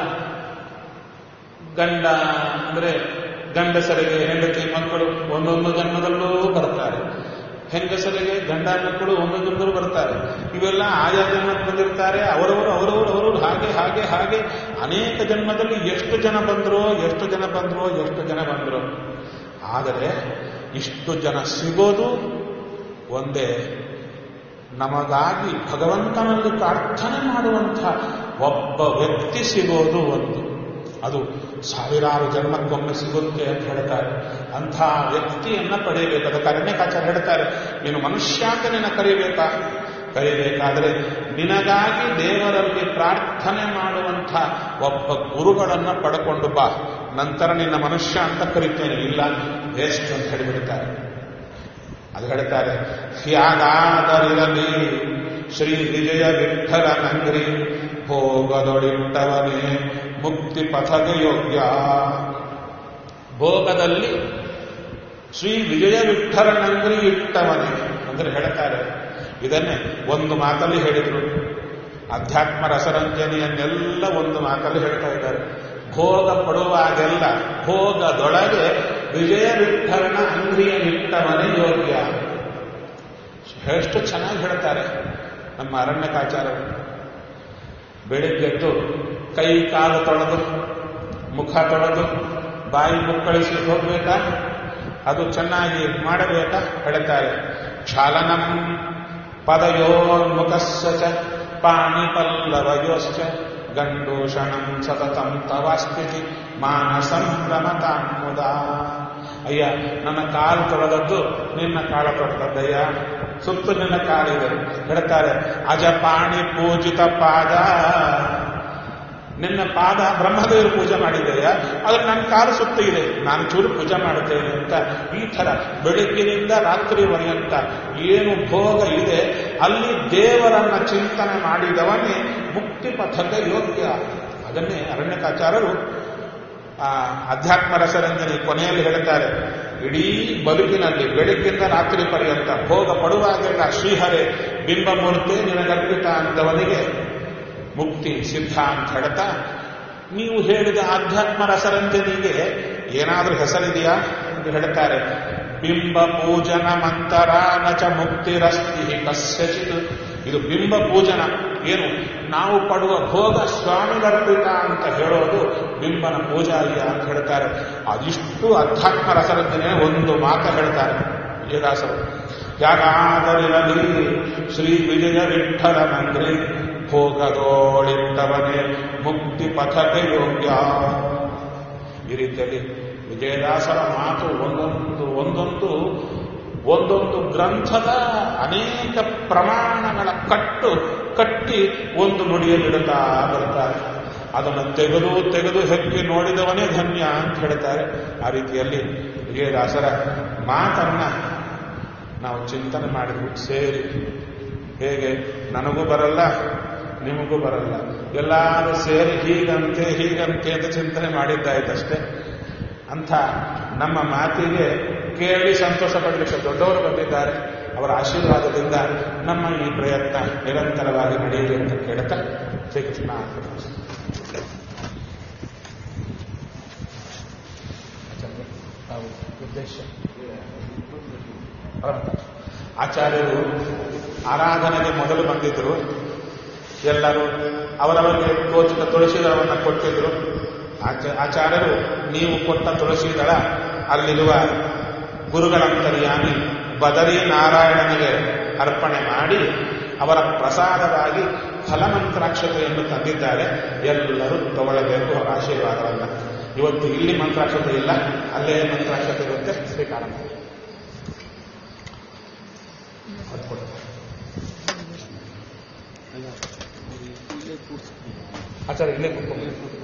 ಗಂಡ ಅಂದ್ರೆ ಗಂಡಸರಿಗೆ ಹೆಂಡತಿ ಮಕ್ಕಳು ಒಂದೊಂದು ಜನ್ಮದಲ್ಲೂ ಬರ್ತಾರೆ ಹೆಂಗಸರಿಗೆ ಗಂಡ ಮಕ್ಕಳು ಒಂದೊಂದು ಜನ್ಮದಲ್ಲೂ ಬರ್ತಾರೆ ಇವೆಲ್ಲ ಆಯಾ ಜನ್ಮಕ್ಕೆ ಬಂದಿರ್ತಾರೆ ಅವರವರು ಅವರವರು ಅವರವರು ಹಾಗೆ ಹಾಗೆ ಹಾಗೆ ಅನೇಕ ಜನ್ಮದಲ್ಲಿ ಎಷ್ಟು ಜನ ಬಂದರೋ ಎಷ್ಟು ಜನ ಬಂದರೋ ಎಷ್ಟು ಜನ ಬಂದರೋ ಆದರೆ ಇಷ್ಟು ಜನ ಸಿಗೋದು ಒಂದೇ ನಮಗಾಗಿ ಭಗವಂತನಲ್ಲಿ ಪ್ರಾರ್ಥನೆ ಮಾಡುವಂಥ ಒಬ್ಬ ವ್ಯಕ್ತಿ ಸಿಗೋದು ಒಂದು ಅದು ಸಾವಿರಾರು ಜನ್ಮಕ್ಕೊಮ್ಮೆ ಸಿಗುತ್ತೆ ಅಂತ ಹೇಳ್ತಾರೆ ಅಂಥ ವ್ಯಕ್ತಿಯನ್ನ ಪಡೆಯಬೇಕು ಅದಕ್ಕೆ ಅರಣ್ಯಕಾಚಾರ ಹೇಳ್ತಾರೆ ನೀನು ಮನುಷ್ಯ ಅಂತ ನಿನ್ನ ಕರೀಬೇಕಾ ಕರೀಬೇಕಾದ್ರೆ ನಿನಗಾಗಿ ದೇವರಲ್ಲಿ ಪ್ರಾರ್ಥನೆ ಮಾಡುವಂಥ ಒಬ್ಬ ಗುರುಗಳನ್ನ ಪಡ್ಕೊಂಡು ಬಾ ನಂತರ ನಿನ್ನ ಮನುಷ್ಯ ಅಂತ ಕರಿತೇನೆ ಇಲ್ಲ ವೇಸ್ಟ್ ಅಂತ ಹೇಳಿಬಿಡ್ತಾರೆ ಅದು ಹೇಳ್ತಾರೆ ಹ್ಯಾಗಾದರಿರಲಿ ಶ್ರೀ ವಿಜಯ ವಿಠಲ ನಂಗ್ರಿ ಭೋಗದೊಳಿಟ್ಟವನೇ ಮುಕ್ತಿ ಪಥಗೆ ಯೋಗ್ಯ ಭೋಗದಲ್ಲಿ ಶ್ರೀ ವಿಜಯ ವಿಠಲ ನಂಗ್ರಿ ಇಟ್ಟವನೇ ಅಂದ್ರೆ ಹೇಳ್ತಾರೆ ಇದನ್ನೇ ಒಂದು ಮಾತಲ್ಲಿ ಹೇಳಿದ್ರು ಅಧ್ಯಾತ್ಮ ರಸರಂಜನೆಯನ್ನೆಲ್ಲ ಒಂದು ಮಾತಲ್ಲಿ ಹೇಳ್ತಾ ಇದ್ದಾರೆ ಭೋಗ ಪಡುವಾಗೆಲ್ಲ ಭೋಗದೊಳಗೆ ವಿಜಯ ವಿಠಲನ ಅಂಗ್ರಿಯ ನಿಟ್ಟವನೇ ಯೋಗ್ಯ ಎಷ್ಟು ಚೆನ್ನಾಗಿ ಹೇಳ್ತಾರೆ ನಮ್ಮ ಅರಣ್ಯಕಾಚಾರರು ಬೆಳಿಗ್ಗೆದ್ದು ಕೈ ಕಾಲು ತೊಳೆದು ಮುಖ ತೊಳೆದು ಬಾಯಿ ಮುಕ್ಕಳಿಸಿ ಹೋಗ್ಬೇಕಾ ಅದು ಚೆನ್ನಾಗಿ ಮಾಡಬೇಕಾ ಹೇಳ್ತಾರೆ ಕ್ಷಾಲನಂ ಪದಯೋನ್ಮುಖಸ್ಸ ಚ ಪಾಣಿಪಲ್ಲವಯೋಶ್ಚ ಗಂಡೂಷಣಂ ಸತತಂ ತವಾಸ್ಥಿತಿ ಮಾನಸಂ ರಮತಾನ್ಮುದ ಅಯ್ಯ ನನ್ನ ಕಾಲು ತೊಳೆದದ್ದು ನಿನ್ನ ಕಾಲ ತೊಳೆದದ್ದಯ್ಯ ಸುತ್ತು ನಿನ್ನ ಕಾಲಿದೆ ಹೇಳ್ತಾರೆ ಅಜ ಪಾಣಿ ಪೂಜಿತ ಪಾದ ನಿನ್ನ ಪಾದ ಬ್ರಹ್ಮದೇವರು ಪೂಜೆ ಮಾಡಿದೆಯಾ ಅದ್ರ ನನ್ನ ಕಾಲು ಸುತ್ತ ಇದೆ ನಾನು ಚೂರು ಪೂಜೆ ಮಾಡುತ್ತೇನೆ ಅಂತ ಈ ತರ ಬೆಳಗ್ಗಿನಿಂದ ರಾತ್ರಿ ಪರ್ಯಂತ ಏನು ಭೋಗ ಇದೆ ಅಲ್ಲಿ ದೇವರನ್ನ ಚಿಂತನೆ ಮಾಡಿದವನೇ ಮುಕ್ತಿ ಪಥಕ್ಕೆ ಯೋಗ್ಯ ಅದನ್ನೇ ಅರಣ್ಯಕಾಚಾರರು ಆ ಅಧ್ಯಾತ್ಮ ರಸರಂಜನೆ ಕೊನೆಯಲ್ಲಿ ಹೇಳ್ತಾರೆ ಇಡೀ ಬದುಕಿನಲ್ಲಿ ಬೆಳಗ್ಗಿಂದ ರಾತ್ರಿ ಪರ್ಯಂತ ಭೋಗ ಪಡುವಾಗೆಲ್ಲ ಶ್ರೀಹರೇ ಬಿಂಬಮೂರ್ತಿ ನಿನಗರ್ಪಿತ ಅಂತವನಿಗೆ ಮುಕ್ತಿ ಸಿದ್ಧ ಅಂತ ಹೇಳ್ತಾ ನೀವು ಹೇಳಿದ ಆಧ್ಯಾತ್ಮ ರಸರಂಜನಿಗೆ ಏನಾದರೂ ಹೆಸರಿದೆಯಾ ಅಂತ ಹೇಳ್ತಾರೆ ಬಿಂಬ ಪೂಜನ ಮಂತರ ನಚ ಮುಕ್ತಿರಸ್ತಿ ಕಸ್ಯಚಿತ್ ಇದು ಬಿಂಬ ಪೂಜನ ಏನು ನಾವು ಪಡುವ ಭೋಗ ಸ್ವಾಮಿಗರ್ಪಿತ ಅಂತ ಹೇಳೋದು ಬಿಂಬನ ಪೂಜಾರಿಯ ಅಂತ ಹೇಳ್ತಾರೆ ಅದಿಷ್ಟು ಅಧ್ಯಾತ್ಮ ರಸರಂಜನೆ ಒಂದು ಮಾತು ಹೇಳ್ತಾರೆ ವಿಜಯದಾಸರು ಯಾಗಾದರಿರಲಿ ಶ್ರೀ ವಿಜಯ ವಿಠಲನಂದ್ರಿ ಭೋಗದೋಳಿಟ್ಟವನೇ ಮುಕ್ತಿ ಪಥಕ್ಕೆ ಯೋಗ್ಯ ಈ ರೀತಿಯಲ್ಲಿ ವಿಜಯದಾಸರ ಮಾತು ಒಂದೊಂದು ಒಂದೊಂದು ಒಂದೊಂದು ಗ್ರಂಥದ ಅನೇಕ ಪ್ರಮಾಣಗಳ ಕಟ್ಟು ಕಟ್ಟಿ ಒಂದು ನುಡಿಯಲ್ಲಿಡುತ್ತಾ ಬರ್ತಾರೆ ಅದನ್ನು ತೆಗೆದು ತೆಗೆದು ಹೆಕ್ಕಿ ನೋಡಿದವನೇ ಧನ್ಯ ಅಂತ ಹೇಳ್ತಾರೆ ಆ ರೀತಿಯಲ್ಲಿ ವಿಜಯದಾಸರ ಮಾತನ್ನ ನಾವು ಚಿಂತನೆ ಮಾಡಿದ್ವು ಸೇರಿ ಹೇಗೆ ನನಗೂ ಬರಲ್ಲ ನಿಮಗೂ ಬರಲ್ಲ ಎಲ್ಲರೂ ಸೇರಿ ಹೀಗಂತೆ ಹೀಗಂತೆ ಅಂತ ಚಿಂತನೆ ಮಾಡಿದ್ದಾಯ್ತಷ್ಟೇ ಅಂಥ ನಮ್ಮ ಮಾತಿಗೆ ಕೇಳಿ ಸಂತೋಷ ಪಡಲಿಕ್ಕೆ ದೊಡ್ಡವರು ಬಂದಿದ್ದಾರೆ ಅವರ ಆಶೀರ್ವಾದದಿಂದ ನಮ್ಮ ಈ ಪ್ರಯತ್ನ ನಿರಂತರವಾಗಿ ನಡೆಯಲಿ ಅಂತ ಕೇಳ್ತಾ ಶ್ರೀಕೃಷ್ಣ ಉದ್ದೇಶ ಆಚಾರ್ಯರು ಆರಾಧನೆಗೆ ಮೊದಲು ಬಂದಿದ್ರು ಎಲ್ಲರೂ ಅವರವರಿಗೆ ತೋಚಿದ ತುಳಸಿ ದಳವನ್ನು ಕೊಟ್ಟಿದ್ರು ಆಚ- ಆಚಾರ್ಯರು ನೀವು ಕೊಟ್ಟ ತುಳಸಿ ದಳ ಅಲ್ಲಿರುವ ಗುರುಗಳಂತರ್ಯಾಮಿ ಬದರಿ ನಾರಾಯಣನಿಗೆ ಅರ್ಪಣೆ ಮಾಡಿ ಅವರ ಪ್ರಸಾದವಾಗಿ ಫಲಮಂತ್ರಾಕ್ಷತೆಯನ್ನು ತಂದಿದ್ದಾರೆ ಎಲ್ಲರೂ ತಗೊಳ್ಳಬೇಕು ಅವರ ಆಶೀರ್ವಾದವನ್ನ ಇವತ್ತು ಇಲ್ಲಿ ಮಂತ್ರಾಕ್ಷತೆ ಇಲ್ಲ ಅಲ್ಲೇ ಮಂತ್ರಾಕ್ಷತೆ ಇರುತ್ತೆ ಸ್ವೀಕಾರ ಮಾಡಿ ಅದು ಕೊಡು. ಆಚಾರ್ಯ ಇಲ್ಲೇ ಕೂತ್ಕೊಂಡು